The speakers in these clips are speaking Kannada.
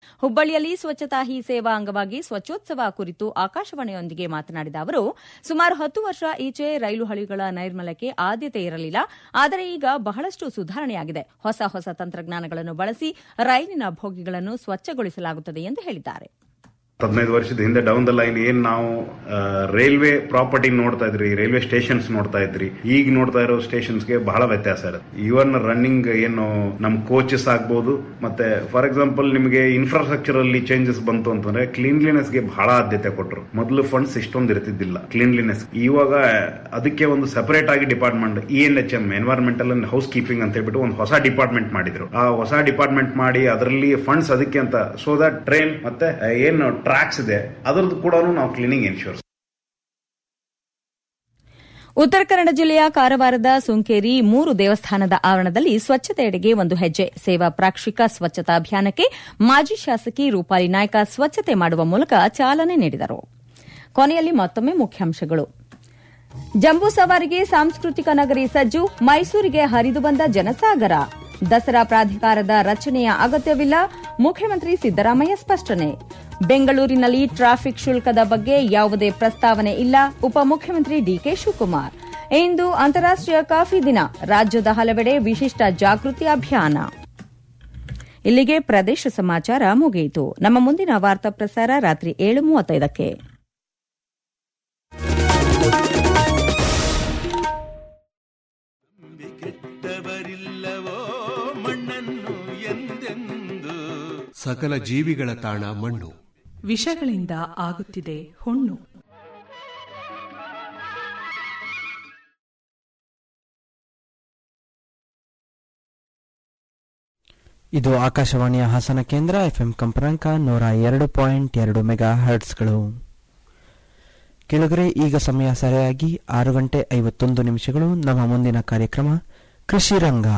ಹುಬ್ಬಳ್ಳಿಯಲ್ಲಿ ಸ್ವಚ್ಛತಾ ಹಿ ಸೇವಾ ಅಂಗವಾಗಿ ಸ್ವಚ್ಛೋತ್ಸವ ಕುರಿತು ಆಕಾಶವಾಣಿಯೊಂದಿಗೆ ಮಾತನಾಡಿದ ಅವರು ಸುಮಾರು ಹತ್ತು ವರ್ಷ ಈಚೆ ರೈಲು ಹಳಿಗಳ ನೈರ್ಮಲ್ಯಕ್ಕೆ ಆದ್ಯತೆ ಇರಲಿಲ್ಲ ಆದರೆ ಈಗ ಬಹಳಷ್ಟು ಸುಧಾರಣೆಯಾಗಿದೆ ಹೊಸ ಹೊಸ ತಂತ್ರಜ್ಞಾನಗಳನ್ನು ಬಳಸಿ ರೈಲಿನ ಬೋಗಿಗಳನ್ನು ಸ್ವಚ್ಛಗೊಳಿಸಲಾಗುತ್ತದೆ ಎಂದು ಹೇಳಿದ್ದಾರೆ ಹದಿನೈದು ವರ್ಷದ ಹಿಂದೆ ಡೌನ್ ದ ಲೈನ್ ಏನ್ ನಾವು ರೈಲ್ವೆ ಪ್ರಾಪರ್ಟಿ ನೋಡ್ತಾ ಇದ್ರಿ ರೈಲ್ವೆ ಸ್ಟೇಷನ್ಸ್ ನೋಡ್ತಾ ಇದ್ರಿ ಈಗ ನೋಡ್ತಾ ಇರೋ ಸ್ಟೇಷನ್ಸ್ಗೆ ಬಹಳ ವ್ಯತ್ಯಾಸ ಇರುತ್ತೆ ಇವನ್ ರನ್ನಿಂಗ್ ಏನು ನಮ್ ಕೋಚಸ್ ಆಗ್ಬೋದು ಮತ್ತೆ ಫಾರ್ ಎಕ್ಸಾಂಪಲ್ ನಿಮಗೆ ಇನ್ಫ್ರಾಸ್ಟ್ರಕ್ಚರ್ ಅಲ್ಲಿ ಚೇಂಜಸ್ ಬಂತು ಅಂತಂದ್ರೆ ಕ್ಲೀನ್ಲಿನೆಸ್ ಗೆ ಬಹಳ ಆದ್ಯತೆ ಕೊಟ್ಟರು ಮೊದಲು ಫಂಡ್ಸ್ ಇಷ್ಟೊಂದು ಇರ್ತಿದ್ದಿಲ್ಲ ಕ್ಲೀನ್ಲಿನೆಸ್ ಇವಾಗ ಅದಕ್ಕೆ ಒಂದು ಸಪರೇಟ್ ಆಗಿ department E N H M environmental and housekeeping ಅಂತ ಹೇಳ್ಬಿಟ್ಟು ಒಂದು ಹೊಸ ಡಿಪಾರ್ಟ್ಮೆಂಟ್ ಮಾಡಿದ್ರು ಆ ಹೊಸ ಡಿಪಾರ್ಟ್ಮೆಂಟ್ ಮಾಡಿ ಅದರಲ್ಲಿ ಫಂಡ್ಸ್ ಅದಕ್ಕೆ ಅಂತ ಸೊ ದಟ್ ಟ್ರೈನ್ ಮತ್ತೆ ಏನು ಟ್ರ್ಯಾಕ್ಸ್ ಇದೆ ಅದರದ್ದು ಕೂಡ ನಾವು ಕ್ಲೀನಿಂಗ್ ಇನ್ಶೂರ್ ಉತ್ತರ ಕನ್ನಡ ಜಿಲ್ಲೆಯ ಕಾರವಾರದ ಸುಂಕೇರಿ ಮೂರು ದೇವಸ್ಥಾನದ ಆವರಣದಲ್ಲಿ ಸ್ವಚ್ಛತೆಯೆಡೆಗೆ ಒಂದು ಹೆಜ್ಜೆ ಸೇವಾ ಪ್ರಾಕ್ಷಿಕ ಸ್ವಚ್ಛತಾ ಅಭಿಯಾನಕ್ಕೆ ಮಾಜಿ ಶಾಸಕಿ ರೂಪಾಲಿ ನಾಯ್ಕ ಸ್ವಚ್ಛತೆ ಮಾಡುವ ಮೂಲಕ ಚಾಲನೆ ನೀಡಿದರು ಕೊನೆಯಲ್ಲಿ ಮತ್ತೊಮ್ಮೆ ಮುಖ್ಯಾಂಶಗಳು ಜಂಬೂ ಸವಾರಿಗೆ ಸಾಂಸ್ಕೃತಿಕ ನಗರಿ ಸಜ್ಜು ಮೈಸೂರಿಗೆ ಹರಿದು ಬಂದ ಜನಸಾಗರ ದಸರಾ ಪ್ರಾಧಿಕಾರದ ರಚನೆಯ ಅಗತ್ಯವಿಲ್ಲ ಮುಖ್ಯಮಂತ್ರಿ ಸಿದ್ದರಾಮಯ್ಯ ಸ್ಪಷ್ಟನೆ ಬೆಂಗಳೂರಿನಲ್ಲಿ ಟ್ರಾಫಿಕ್ ಶುಲ್ಕದ ಬಗ್ಗೆ ಯಾವುದೇ ಪ್ರಸ್ತಾವನೆ ಇಲ್ಲ ಉಪಮುಖ್ಯಮಂತ್ರಿ ಡಿಕೆ ಶಿವಕುಮಾರ್ ಇಂದು ಅಂತಾರಾಷ್ಟೀಯ ಕಾಫಿ ದಿನ ರಾಜ್ಯದ ಹಲವೆಡೆ ವಿಶಿಷ್ಟ ಜಾಗೃತಿ ಅಭಿಯಾನ ಇಲ್ಲಿಗೆ ಪ್ರದೇಶ ಸಮಾಚಾರ ಮುಗಿಯಿತು ನಮ್ಮ ಮುಂದಿನ ವಾರ್ತಾ ಪ್ರಸಾರ ರಾತ್ರಿ ಏಳು ಮೂವತ್ತೈದಕ್ಕೆ ಕೆಟ್ಟವರಿಲ್ಲವೋ ಮಣ್ಣನ್ನು ಎಂದೆಂದು ಸಕಲ ಜೀವಿಗಳ ತಾಣ ಮಣ್ಣು ವಿಷಗಳಿಂದ ಆಗುತ್ತಿದೆ ಹುಣ್ಣು ಇದು ಆಕಾಶವಾಣಿಯ ಹಾಸನ ಕೇಂದ್ರ ಎಫ್ಎಂ ಕಂಪನಾಂಕ ನೂರ ಎರಡು ಪಾಯಿಂಟ್ ಎರಡು ಮೆಗಾ ಹರ್ಟ್ಸ್ಗಳು ಕೆಳಗರೆ ಈಗ ಸಮಯ ಸರಿಯಾಗಿ ಆರು ಗಂಟೆ ಐವತ್ತೊಂದು ನಿಮಿಷಗಳು ನಮ್ಮ ಮುಂದಿನ ಕಾರ್ಯಕ್ರಮ ಕೃಷಿ ರಂಗ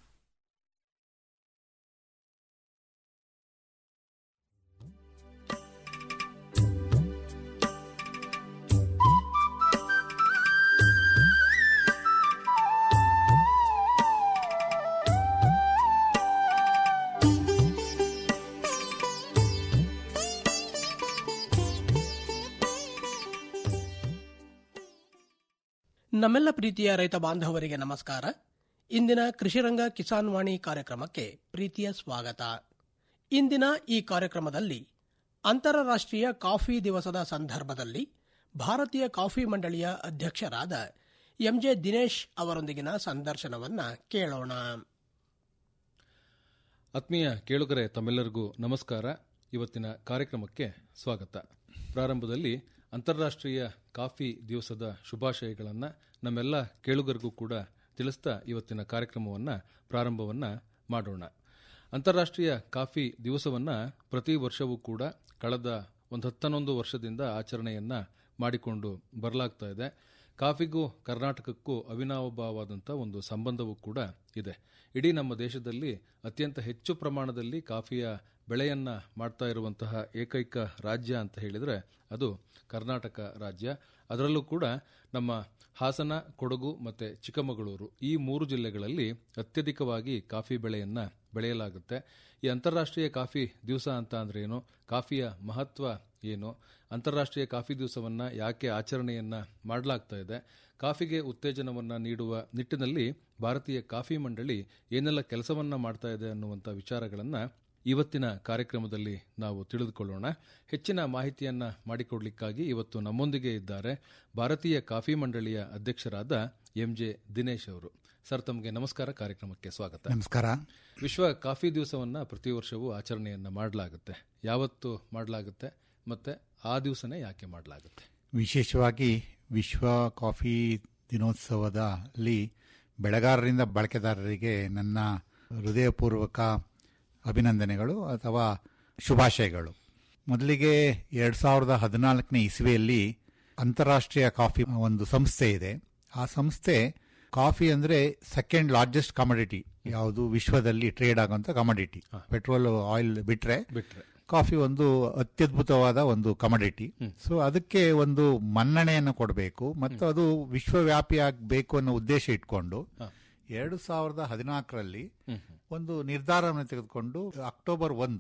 ನಮ್ಮೆಲ್ಲ ಪ್ರೀತಿಯ ರೈತ ಬಾಂಧವರಿಗೆ ನಮಸ್ಕಾರ ಇಂದಿನ ಕೃಷಿರಂಗ ಕಿಸಾನ್ ವಾಣಿ ಕಾರ್ಯಕ್ರಮಕ್ಕೆ ಪ್ರೀತಿಯ ಸ್ವಾಗತ ಇಂದಿನ ಈ ಕಾರ್ಯಕ್ರಮದಲ್ಲಿ ಅಂತಾರಾಷ್ಟ್ರೀಯ ಕಾಫಿ ದಿವಸದ ಸಂದರ್ಭದಲ್ಲಿ ಭಾರತೀಯ ಕಾಫಿ ಮಂಡಳಿಯ ಅಧ್ಯಕ್ಷರಾದ ಎಂಜೆ ದಿನೇಶ್ ಅವರೊಂದಿಗಿನ ಸಂದರ್ಶನವನ್ನ ಕೇಳೋಣ ಆತ್ಮೀಯ ಕೇಳುಗರೆ ತಮ್ಮೆಲ್ಲರಿಗೂ ನಮಸ್ಕಾರ ಇವತ್ತಿನ ಕಾರ್ಯಕ್ರಮಕ್ಕೆ ಸ್ವಾಗತ ಪ್ರಾರಂಭದಲ್ಲಿ ಅಂತಾರಾಷ್ಟ್ರೀಯ ಕಾಫಿ ದಿವಸದ ಶುಭಾಶಯಗಳನ್ನು ನಮ್ಮೆಲ್ಲ ಕೇಳುಗರಿಗೂ ಕೂಡ ತಿಳಿಸ್ತಾ ಇವತ್ತಿನ ಕಾರ್ಯಕ್ರಮವನ್ನು ಪ್ರಾರಂಭವನ್ನು ಮಾಡೋಣ ಅಂತಾರಾಷ್ಟ್ರೀಯ ಕಾಫಿ ದಿವಸವನ್ನು ಪ್ರತಿ ವರ್ಷವೂ ಕೂಡ ಕಳೆದ ಒಂದು ಹತ್ತನ್ನೊಂದು ವರ್ಷದಿಂದ ಆಚರಣೆಯನ್ನು ಮಾಡಿಕೊಂಡು ಬರಲಾಗ್ತಾ ಇದೆ ಕಾಫಿಗೂ ಕರ್ನಾಟಕಕ್ಕೂ ಅವಿನಾವಭಾವವಾದಂಥ ಒಂದು ಸಂಬಂಧವೂ ಕೂಡ ಇದೆ ಇಡೀ ನಮ್ಮ ದೇಶದಲ್ಲಿ ಅತ್ಯಂತ ಹೆಚ್ಚು ಪ್ರಮಾಣದಲ್ಲಿ ಕಾಫಿಯ ಬೆಳೆಯನ್ನ ಮಾಡ್ತಾ ಇರುವಂತಹ ಏಕೈಕ ರಾಜ್ಯ ಅಂತ ಹೇಳಿದರೆ ಅದು ಕರ್ನಾಟಕ ರಾಜ್ಯ ಅದರಲ್ಲೂ ಕೂಡ ನಮ್ಮ ಹಾಸನ ಕೊಡಗು ಮತ್ತು ಚಿಕ್ಕಮಗಳೂರು ಈ ಮೂರು ಜಿಲ್ಲೆಗಳಲ್ಲಿ ಅತ್ಯಧಿಕವಾಗಿ ಕಾಫಿ ಬೆಳೆಯನ್ನ ಬೆಳೆಯಲಾಗುತ್ತೆ ಈ ಅಂತಾರಾಷ್ಟ್ರೀಯ ಕಾಫಿ ದಿವಸ ಅಂತ ಅಂದ್ರೆ ಏನು ಕಾಫಿಯ ಮಹತ್ವ ಏನು ಅಂತಾರಾಷ್ಟ್ರೀಯ ಕಾಫಿ ದಿವಸವನ್ನ ಯಾಕೆ ಆಚರಣೆಯನ್ನ ಮಾಡಲಾಗ್ತಾ ಇದೆ ಕಾಫಿಗೆ ಉತ್ತೇಜನವನ್ನ ನೀಡುವ ನಿಟ್ಟಿನಲ್ಲಿ ಭಾರತೀಯ ಕಾಫಿ ಮಂಡಳಿ ಏನೆಲ್ಲ ಕೆಲಸವನ್ನ ಮಾಡ್ತಾ ಇದೆ ಅನ್ನುವಂಥ ವಿಚಾರಗಳನ್ನ ಇವತ್ತಿನ ಕಾರ್ಯಕ್ರಮದಲ್ಲಿ ನಾವು ತಿಳಿದುಕೊಳ್ಳೋಣ ಹೆಚ್ಚಿನ ಮಾಹಿತಿಯನ್ನ ಮಾಡಿಕೊಡ್ಲಿಕ್ಕಾಗಿ ಇವತ್ತು ನಮ್ಮೊಂದಿಗೆ ಇದ್ದಾರೆ ಭಾರತೀಯ ಕಾಫಿ ಮಂಡಳಿಯ ಅಧ್ಯಕ್ಷರಾದ ಎಂ ಜೆ ದಿನೇಶ್ ಅವರು ಸರ್ ತಮಗೆ ನಮಸ್ಕಾರ ಕಾರ್ಯಕ್ರಮಕ್ಕೆ ಸ್ವಾಗತ ನಮಸ್ಕಾರ ವಿಶ್ವ ಕಾಫಿ ದಿವಸವನ್ನ ಪ್ರತಿ ವರ್ಷವೂ ಆಚರಣೆಯನ್ನ ಮಾಡಲಾಗುತ್ತೆ ಯಾವತ್ತು ಮಾಡಲಾಗುತ್ತೆ ಮತ್ತೆ ಆ ದಿವಸನೇ ಯಾಕೆ ಮಾಡಲಾಗುತ್ತೆ ವಿಶೇಷವಾಗಿ ವಿಶ್ವ ಕಾಫಿ ದಿನೋತ್ಸವದಲ್ಲಿ ಬೆಳೆಗಾರರಿಂದ ಬಳಕೆದಾರರಿಗೆ ನನ್ನ ಹೃದಯಪೂರ್ವಕ ಅಭಿನಂದನೆಗಳು ಅಥವಾ ಶುಭಾಶಯಗಳು ಮೊದಲಿಗೆ ಎರಡು ಸಾವಿರದ ಹದಿನಾಲ್ಕನೇ ಇಸ್ವಿಯಲ್ಲಿ ಅಂತಾರಾಷ್ಟ್ರೀಯ ಕಾಫಿ ಒಂದು ಸಂಸ್ಥೆ ಇದೆ ಆ ಸಂಸ್ಥೆ ಕಾಫಿ ಅಂದರೆ ಸೆಕೆಂಡ್ ಲಾರ್ಜೆಸ್ಟ್ ಕಮಡಿಟಿ ಯಾವುದು ವಿಶ್ವದಲ್ಲಿ ಟ್ರೇಡ್ ಆಗುವಂಥ ಕಮಡಿಟಿ ಪೆಟ್ರೋಲ್ ಆಯಿಲ್ ಬಿಟ್ರೆ ಬಿಟ್ರೆ ಕಾಫಿ ಒಂದು ಅತ್ಯದ್ಭುತವಾದ ಒಂದು ಕಮಡಿಟಿ ಸೊ ಅದಕ್ಕೆ ಒಂದು ಮನ್ನಣೆಯನ್ನು ಕೊಡಬೇಕು ಮತ್ತು ಅದು ವಿಶ್ವವ್ಯಾಪಿ ಆಗಬೇಕು ಅನ್ನೋ ಉದ್ದೇಶ ಇಟ್ಕೊಂಡು ಎರಡು ಸಾವಿರದ ಹದಿನಾಲ್ಕರಲ್ಲಿ ಒಂದು ನಿರ್ಧಾರವನ್ನು ತೆಗೆದುಕೊಂಡು ಅಕ್ಟೋಬರ್ ಒಂದು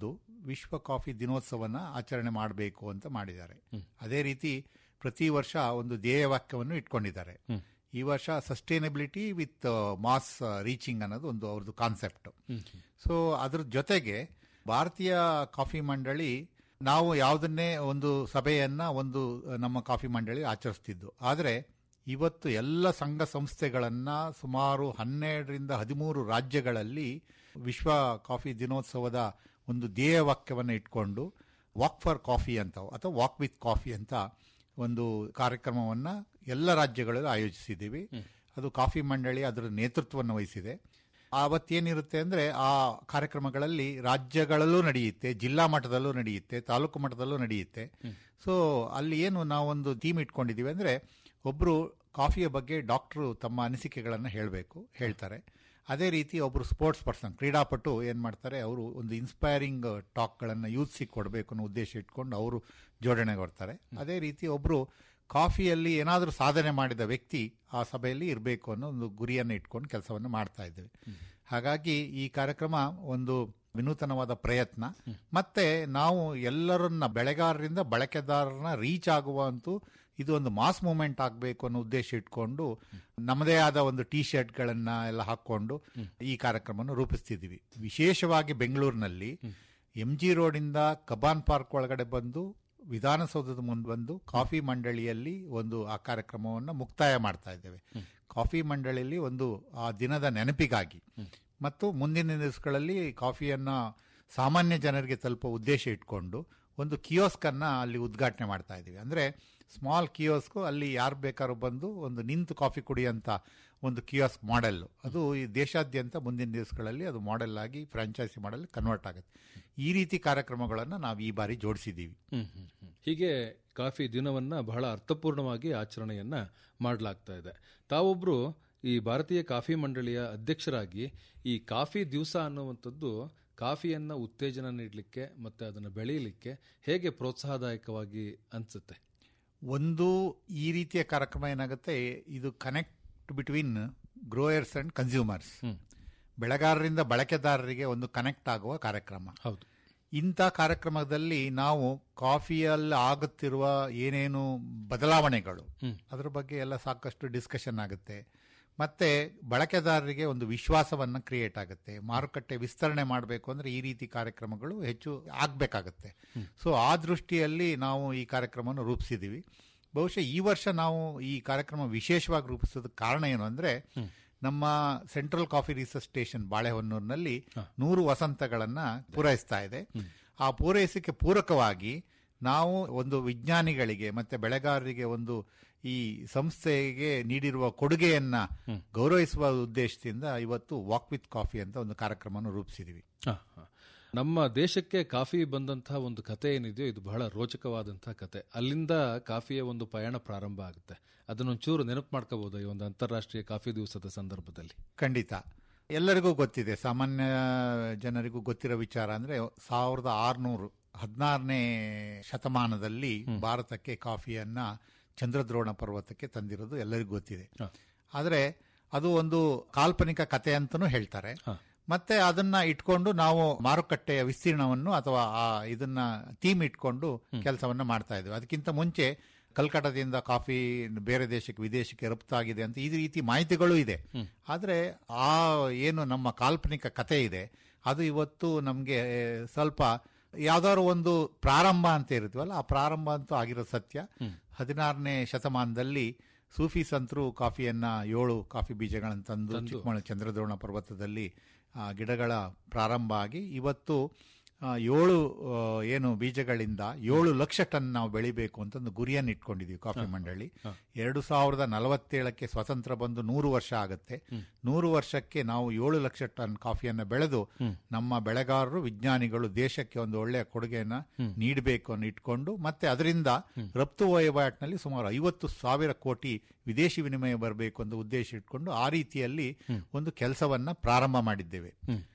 ವಿಶ್ವ ಕಾಫಿ ದಿನೋತ್ಸವನ ಆಚರಣೆ ಮಾಡಬೇಕು ಅಂತ ಮಾಡಿದ್ದಾರೆ ಅದೇ ರೀತಿ ಪ್ರತಿ ವರ್ಷ ಒಂದು ಧ್ಯೇಯವಾಕ್ಯವನ್ನು ಇಟ್ಕೊಂಡಿದ್ದಾರೆ ಈ ವರ್ಷ ಸಸ್ಟೈನಬಿಲಿಟಿ ವಿತ್ ಮಾಸ್ ರೀಚಿಂಗ್ ಅನ್ನೋದು ಒಂದು ಅವ್ರದ್ದು ಕಾನ್ಸೆಪ್ಟ್ ಸೊ ಅದ್ರ ಜೊತೆಗೆ ಭಾರತೀಯ ಕಾಫಿ ಮಂಡಳಿ ನಾವು ಯಾವುದನ್ನೇ ಒಂದು ಸಭೆಯನ್ನ ಒಂದು ನಮ್ಮ ಕಾಫಿ ಮಂಡಳಿ ಆಚರಿಸ್ತಿದ್ದು ಆದರೆ ಇವತ್ತು ಎಲ್ಲ ಸಂಘ ಸಂಸ್ಥೆಗಳನ್ನ ಸುಮಾರು ಹನ್ನೆರಡರಿಂದ ಹದಿಮೂರು ರಾಜ್ಯಗಳಲ್ಲಿ ವಿಶ್ವ ಕಾಫಿ ದಿನೋತ್ಸವದ ಒಂದು ಧ್ಯೇಯವಾಕ್ಯವನ್ನು ಇಟ್ಕೊಂಡು ವಾಕ್ ಫಾರ್ ಕಾಫಿ ಅಂತ ಅಥವಾ ವಾಕ್ ವಿತ್ ಕಾಫಿ ಅಂತ ಒಂದು ಕಾರ್ಯಕ್ರಮವನ್ನ ಎಲ್ಲ ರಾಜ್ಯಗಳಲ್ಲೂ ಆಯೋಜಿಸಿದ್ದೀವಿ ಅದು ಕಾಫಿ ಮಂಡಳಿ ಅದರ ನೇತೃತ್ವವನ್ನು ವಹಿಸಿದೆ ಆವತ್ತೇನಿರುತ್ತೆ ಅಂದ್ರೆ ಆ ಕಾರ್ಯಕ್ರಮಗಳಲ್ಲಿ ರಾಜ್ಯಗಳಲ್ಲೂ ನಡೆಯುತ್ತೆ ಜಿಲ್ಲಾ ಮಟ್ಟದಲ್ಲೂ ನಡೆಯುತ್ತೆ ತಾಲೂಕು ಮಟ್ಟದಲ್ಲೂ ನಡೆಯುತ್ತೆ ಸೊ ಅಲ್ಲಿ ಏನು ನಾವೊಂದು ಥೀಮ್ ಇಟ್ಕೊಂಡಿದ್ದೀವಿ ಅಂದ್ರೆ ಒಬ್ರು ಕಾಫಿಯ ಬಗ್ಗೆ ಡಾಕ್ಟರು ತಮ್ಮ ಅನಿಸಿಕೆಗಳನ್ನು ಹೇಳಬೇಕು ಹೇಳ್ತಾರೆ ಅದೇ ರೀತಿ ಒಬ್ರು ಸ್ಪೋರ್ಟ್ಸ್ ಪರ್ಸನ್ ಕ್ರೀಡಾಪಟು ಏನ್ ಮಾಡ್ತಾರೆ ಅವರು ಒಂದು ಇನ್ಸ್ಪೈರಿಂಗ್ ಟಾಕ್ಗಳನ್ನು ಯೂತ್ಸಿಗೆ ಕೊಡಬೇಕು ಅನ್ನೋ ಉದ್ದೇಶ ಇಟ್ಕೊಂಡು ಅವರು ಜೋಡಣೆಗೆ ಬರ್ತಾರೆ ಅದೇ ರೀತಿ ಒಬ್ರು ಕಾಫಿಯಲ್ಲಿ ಏನಾದರೂ ಸಾಧನೆ ಮಾಡಿದ ವ್ಯಕ್ತಿ ಆ ಸಭೆಯಲ್ಲಿ ಇರಬೇಕು ಅನ್ನೋ ಒಂದು ಗುರಿಯನ್ನು ಇಟ್ಕೊಂಡು ಕೆಲಸವನ್ನು ಮಾಡ್ತಾ ಇದ್ದೇವೆ ಹಾಗಾಗಿ ಈ ಕಾರ್ಯಕ್ರಮ ಒಂದು ವಿನೂತನವಾದ ಪ್ರಯತ್ನ ಮತ್ತೆ ನಾವು ಎಲ್ಲರನ್ನ ಬೆಳೆಗಾರರಿಂದ ಬಳಕೆದಾರರನ್ನ ರೀಚ್ ಆಗುವಂತೂ ಇದು ಒಂದು ಮಾಸ್ ಮೂವ್ಮೆಂಟ್ ಆಗಬೇಕು ಅನ್ನೋ ಉದ್ದೇಶ ಇಟ್ಕೊಂಡು ನಮ್ಮದೇ ಆದ ಒಂದು ಟಿ ಶರ್ಟ್ಗಳನ್ನ ಎಲ್ಲ ಹಾಕೊಂಡು ಈ ಕಾರ್ಯಕ್ರಮವನ್ನು ರೂಪಿಸ್ತಿದ್ದೀವಿ ವಿಶೇಷವಾಗಿ ಬೆಂಗಳೂರಿನಲ್ಲಿ ಎಂ ಜಿ ರೋಡಿಂದ ಕಬಾನ್ ಪಾರ್ಕ್ ಒಳಗಡೆ ಬಂದು ವಿಧಾನಸೌಧದ ಮುಂದೆ ಬಂದು ಕಾಫಿ ಮಂಡಳಿಯಲ್ಲಿ ಒಂದು ಆ ಕಾರ್ಯಕ್ರಮವನ್ನು ಮುಕ್ತಾಯ ಮಾಡ್ತಾ ಇದ್ದೇವೆ ಕಾಫಿ ಮಂಡಳಿಯಲ್ಲಿ ಒಂದು ಆ ದಿನದ ನೆನಪಿಗಾಗಿ ಮತ್ತು ಮುಂದಿನ ದಿವಸಗಳಲ್ಲಿ ಕಾಫಿಯನ್ನ ಸಾಮಾನ್ಯ ಜನರಿಗೆ ತಲುಪುವ ಉದ್ದೇಶ ಇಟ್ಕೊಂಡು ಒಂದು ಕಿಯೋಸ್ಕ್ ಅನ್ನ ಅಲ್ಲಿ ಉದ್ಘಾಟನೆ ಮಾಡ್ತಾ ಇದ್ದೀವಿ ಅಂದ್ರೆ ಸ್ಮಾಲ್ ಕಿಯೋಸ್ಕ್ ಅಲ್ಲಿ ಯಾರು ಬೇಕಾದ್ರೂ ಬಂದು ಒಂದು ನಿಂತು ಕಾಫಿ ಕುಡಿಯಂತ ಒಂದು ಕಿಯೋಸ್ಕ್ ಮಾಡೆಲ್ ಅದು ಈ ದೇಶಾದ್ಯಂತ ಮುಂದಿನ ದಿವಸಗಳಲ್ಲಿ ಅದು ಮಾಡೆಲ್ ಆಗಿ ಫ್ರಾಂಚೈಸಿ ಮಾಡೆಲ್ ಕನ್ವರ್ಟ್ ಆಗುತ್ತೆ ಈ ರೀತಿ ಕಾರ್ಯಕ್ರಮಗಳನ್ನು ನಾವು ಈ ಬಾರಿ ಜೋಡಿಸಿದ್ದೀವಿ ಹ್ಮ್, ಹ್ಮ್, ಹ್ಮ್. ಹೀಗೆ ಕಾಫಿ ದಿನವನ್ನ ಬಹಳ ಅರ್ಥಪೂರ್ಣವಾಗಿ ಆಚರಣೆಯನ್ನ ಮಾಡಲಾಗ್ತಾ ಇದೆ ತಾವೊಬ್ರು ಈ ಭಾರತೀಯ ಕಾಫಿ ಮಂಡಳಿಯ ಅಧ್ಯಕ್ಷರಾಗಿ ಈ ಕಾಫಿ ದಿವಸ ಅನ್ನುವಂಥದ್ದು ಕಾಫಿಯನ್ನ ಉತ್ತೇಜನ ನೀಡಲಿಕ್ಕೆ ಮತ್ತೆ ಅದನ್ನು ಬೆಳೆಯಲಿಕ್ಕೆ ಹೇಗೆ ಪ್ರೋತ್ಸಾಹದಾಯಕವಾಗಿ ಅನ್ಸುತ್ತೆ ಒಂದು ಈ ರೀತಿಯ ಕಾರ್ಯಕ್ರಮ ಏನಾಗುತ್ತೆ ಇದು connect between growers and consumers ಬೆಳೆಗಾರರಿಂದ ಬಳಕೆದಾರರಿಗೆ ಒಂದು ಕನೆಕ್ಟ್ ಆಗುವ ಕಾರ್ಯಕ್ರಮ ಹೌದು ಇಂಥ ಕಾರ್ಯಕ್ರಮದಲ್ಲಿ ನಾವು ಕಾಫಿಯಲ್ಲಿ ಆಗುತ್ತಿರುವ ಏನೇನು ಬದಲಾವಣೆಗಳು ಅದರ ಬಗ್ಗೆ ಎಲ್ಲ ಸಾಕಷ್ಟು ಡಿಸ್ಕಷನ್ ಆಗುತ್ತೆ ಮತ್ತೆ ಬಳಕೆದಾರರಿಗೆ ಒಂದು ವಿಶ್ವಾಸವನ್ನ ಕ್ರಿಯೇಟ್ ಆಗುತ್ತೆ ಮಾರುಕಟ್ಟೆ ವಿಸ್ತರಣೆ ಮಾಡಬೇಕು ಅಂದ್ರೆ ಈ ರೀತಿ ಕಾರ್ಯಕ್ರಮಗಳು ಹೆಚ್ಚು ಆಗ್ಬೇಕಾಗತ್ತೆ ಸೊ ಆ ದೃಷ್ಟಿಯಲ್ಲಿ ನಾವು ಈ ಕಾರ್ಯಕ್ರಮವನ್ನು ರೂಪಿಸಿದೀವಿ ಬಹುಶಃ ಈ ವರ್ಷ ನಾವು ಈ ಕಾರ್ಯಕ್ರಮ ವಿಶೇಷವಾಗಿ ರೂಪಿಸೋದಕ್ಕೆ ಕಾರಣ ಏನು ಅಂದ್ರೆ ನಮ್ಮ ಸೆಂಟ್ರಲ್ ಕಾಫಿ ರಿಸರ್ಚ್ ಸ್ಟೇಷನ್ ಬಾಳೆಹೊನ್ನೂರಿನಲ್ಲಿ ನೂರು ವಸಂತಗಳನ್ನ ಪೂರೈಸ್ತಾ ಇದೆ ಆ ಪೂರೈಸಕ್ಕೆ ಪೂರಕವಾಗಿ ನಾವು ಒಂದು ವಿಜ್ಞಾನಿಗಳಿಗೆ ಮತ್ತೆ ಬೆಳೆಗಾರರಿಗೆ ಒಂದು ಈ ಸಂಸ್ಥೆಗೆ ನೀಡಿರುವ ಕೊಡುಗೆಯನ್ನ ಗೌರವಿಸುವ ಉದ್ದೇಶದಿಂದ ಇವತ್ತು ವಾಕ್ ವಿತ್ ಕಾಫಿ ಅಂತ ಒಂದು ಕಾರ್ಯಕ್ರಮವನ್ನು ರೂಪಿಸಿದೀವಿ ಹ, ಹ. ನಮ್ಮ ದೇಶಕ್ಕೆ ಕಾಫಿ ಬಂದಂತಹ ಒಂದು ಕತೆ ಏನಿದೆಯೋ ಇದು ಬಹಳ ರೋಚಕವಾದಂತಹ ಕತೆ ಅಲ್ಲಿಂದ ಕಾಫಿಯ ಒಂದು ಪಯಣ ಪ್ರಾರಂಭ ಆಗುತ್ತೆ ಅದನ್ನೊಂಚೂರು ನೆನಪು ಮಾಡ್ಕೋಬಹುದು ಈ ಒಂದು ಅಂತಾರಾಷ್ಟ್ರೀಯ ಕಾಫಿ ದಿವಸದ ಸಂದರ್ಭದಲ್ಲಿ ಖಂಡಿತ ಎಲ್ಲರಿಗೂ ಗೊತ್ತಿದೆ ಸಾಮಾನ್ಯ ಜನರಿಗೂ ಗೊತ್ತಿರೋ ವಿಚಾರ ಅಂದ್ರೆ ಸಾವಿರದ ಆರುನೂರು ಹದಿನಾರನೇ ಶತಮಾನದಲ್ಲಿ ಭಾರತಕ್ಕೆ ಕಾಫಿಯನ್ನ ಚಂದ್ರದ್ರೋಣ ಪರ್ವತಕ್ಕೆ ತಂದಿರೋದು ಎಲ್ಲರಿಗೂ ಗೊತ್ತಿದೆ ಆದರೆ ಅದು ಒಂದು ಕಾಲ್ಪನಿಕ ಕತೆ ಅಂತಲೂ ಹೇಳ್ತಾರೆ ಮತ್ತೆ ಅದನ್ನ ಇಟ್ಕೊಂಡು ನಾವು ಮಾರುಕಟ್ಟೆಯ ವಿಸ್ತೀರ್ಣವನ್ನು ಅಥವಾ ಆ ಇದನ್ನ ಥೀಮ್ ಇಟ್ಕೊಂಡು ಕೆಲಸವನ್ನ ಮಾಡ್ತಾ ಇದ್ವಿ ಅದಕ್ಕಿಂತ ಮುಂಚೆ ಕಲ್ಕಟ್ಟದಿಂದ ಕಾಫಿ ಬೇರೆ ದೇಶಕ್ಕೆ ವಿದೇಶಕ್ಕೆ ರಫ್ತಾಗಿದೆ ಅಂತ ಈ ರೀತಿ ಮಾಹಿತಿಗಳು ಇದೆ ಆದ್ರೆ ಆ ಏನು ನಮ್ಮ ಕಾಲ್ಪನಿಕ ಕತೆ ಇದೆ ಅದು ಇವತ್ತು ನಮಗೆ ಸ್ವಲ್ಪ ಯಾವ್ದಾದ್ರು ಒಂದು ಪ್ರಾರಂಭ ಅಂತ ಇರುತ್ತವಲ್ಲ ಆ ಪ್ರಾರಂಭ ಅಂತೂ ಆಗಿರೋ ಸತ್ಯ ಹದಿನಾರನೇ ಶತಮಾನದಲ್ಲಿ ಸೂಫಿ ಸಂತರು ಕಾಫಿಯನ್ನ ಏಳು ಕಾಫಿ ಬೀಜಗಳನ್ನು ತಂದು ಚಿಕ್ಕಮಗಳೂರು ಚಂದ್ರದ್ರೋಣ ಪರ್ವತದಲ್ಲಿ ಆ ಗಿಡಗಳ ಪ್ರಾರಂಭ ಆಗಿ ಇವತ್ತು ಆ, ಏಳು ಆ, ಏನು ಬೀಜಗಳಿಂದ ಏಳು ಲಕ್ಷ ಟನ್ ನಾವು ಬೆಳಿಬೇಕು ಅಂತ ಒಂದು ಗುರಿಯನ್ನು ಇಟ್ಕೊಂಡಿದೀವಿ ಕಾಫಿ ಮಂಡಳಿ ಎರಡು ಸಾವಿರದ ನಲವತ್ತೇಳಕ್ಕೆ ಸ್ವತಂತ್ರ ಬಂದು ನೂರು ವರ್ಷ ಆಗುತ್ತೆ ನೂರು ವರ್ಷಕ್ಕೆ ನಾವು ಏಳು ಲಕ್ಷ ಟನ್ ಕಾಫಿಯನ್ನ ಬೆಳೆದು ನಮ್ಮ ಬೆಳೆಗಾರರು ವಿಜ್ಞಾನಿಗಳು ದೇಶಕ್ಕೆ ಒಂದು ಒಳ್ಳೆಯ ಕೊಡುಗೆಯನ್ನ ನೀಡಬೇಕು ಅನ್ನೋ ಇಟ್ಕೊಂಡು ಮತ್ತೆ ಅದರಿಂದ ರಫ್ತು ವಹಿವಾಟಿನಲ್ಲಿ ಸುಮಾರು ಐವತ್ತು ಸಾವಿರ ಕೋಟಿ ವಿದೇಶಿ ವಿನಿಮಯ ಬರಬೇಕು ಅಂತ ಉದ್ದೇಶ ಇಟ್ಕೊಂಡು ಆ ರೀತಿಯಲ್ಲಿ ಒಂದು ಕೆಲಸವನ್ನ ಪ್ರಾರಂಭ ಮಾಡಿದ್ದೇವೆ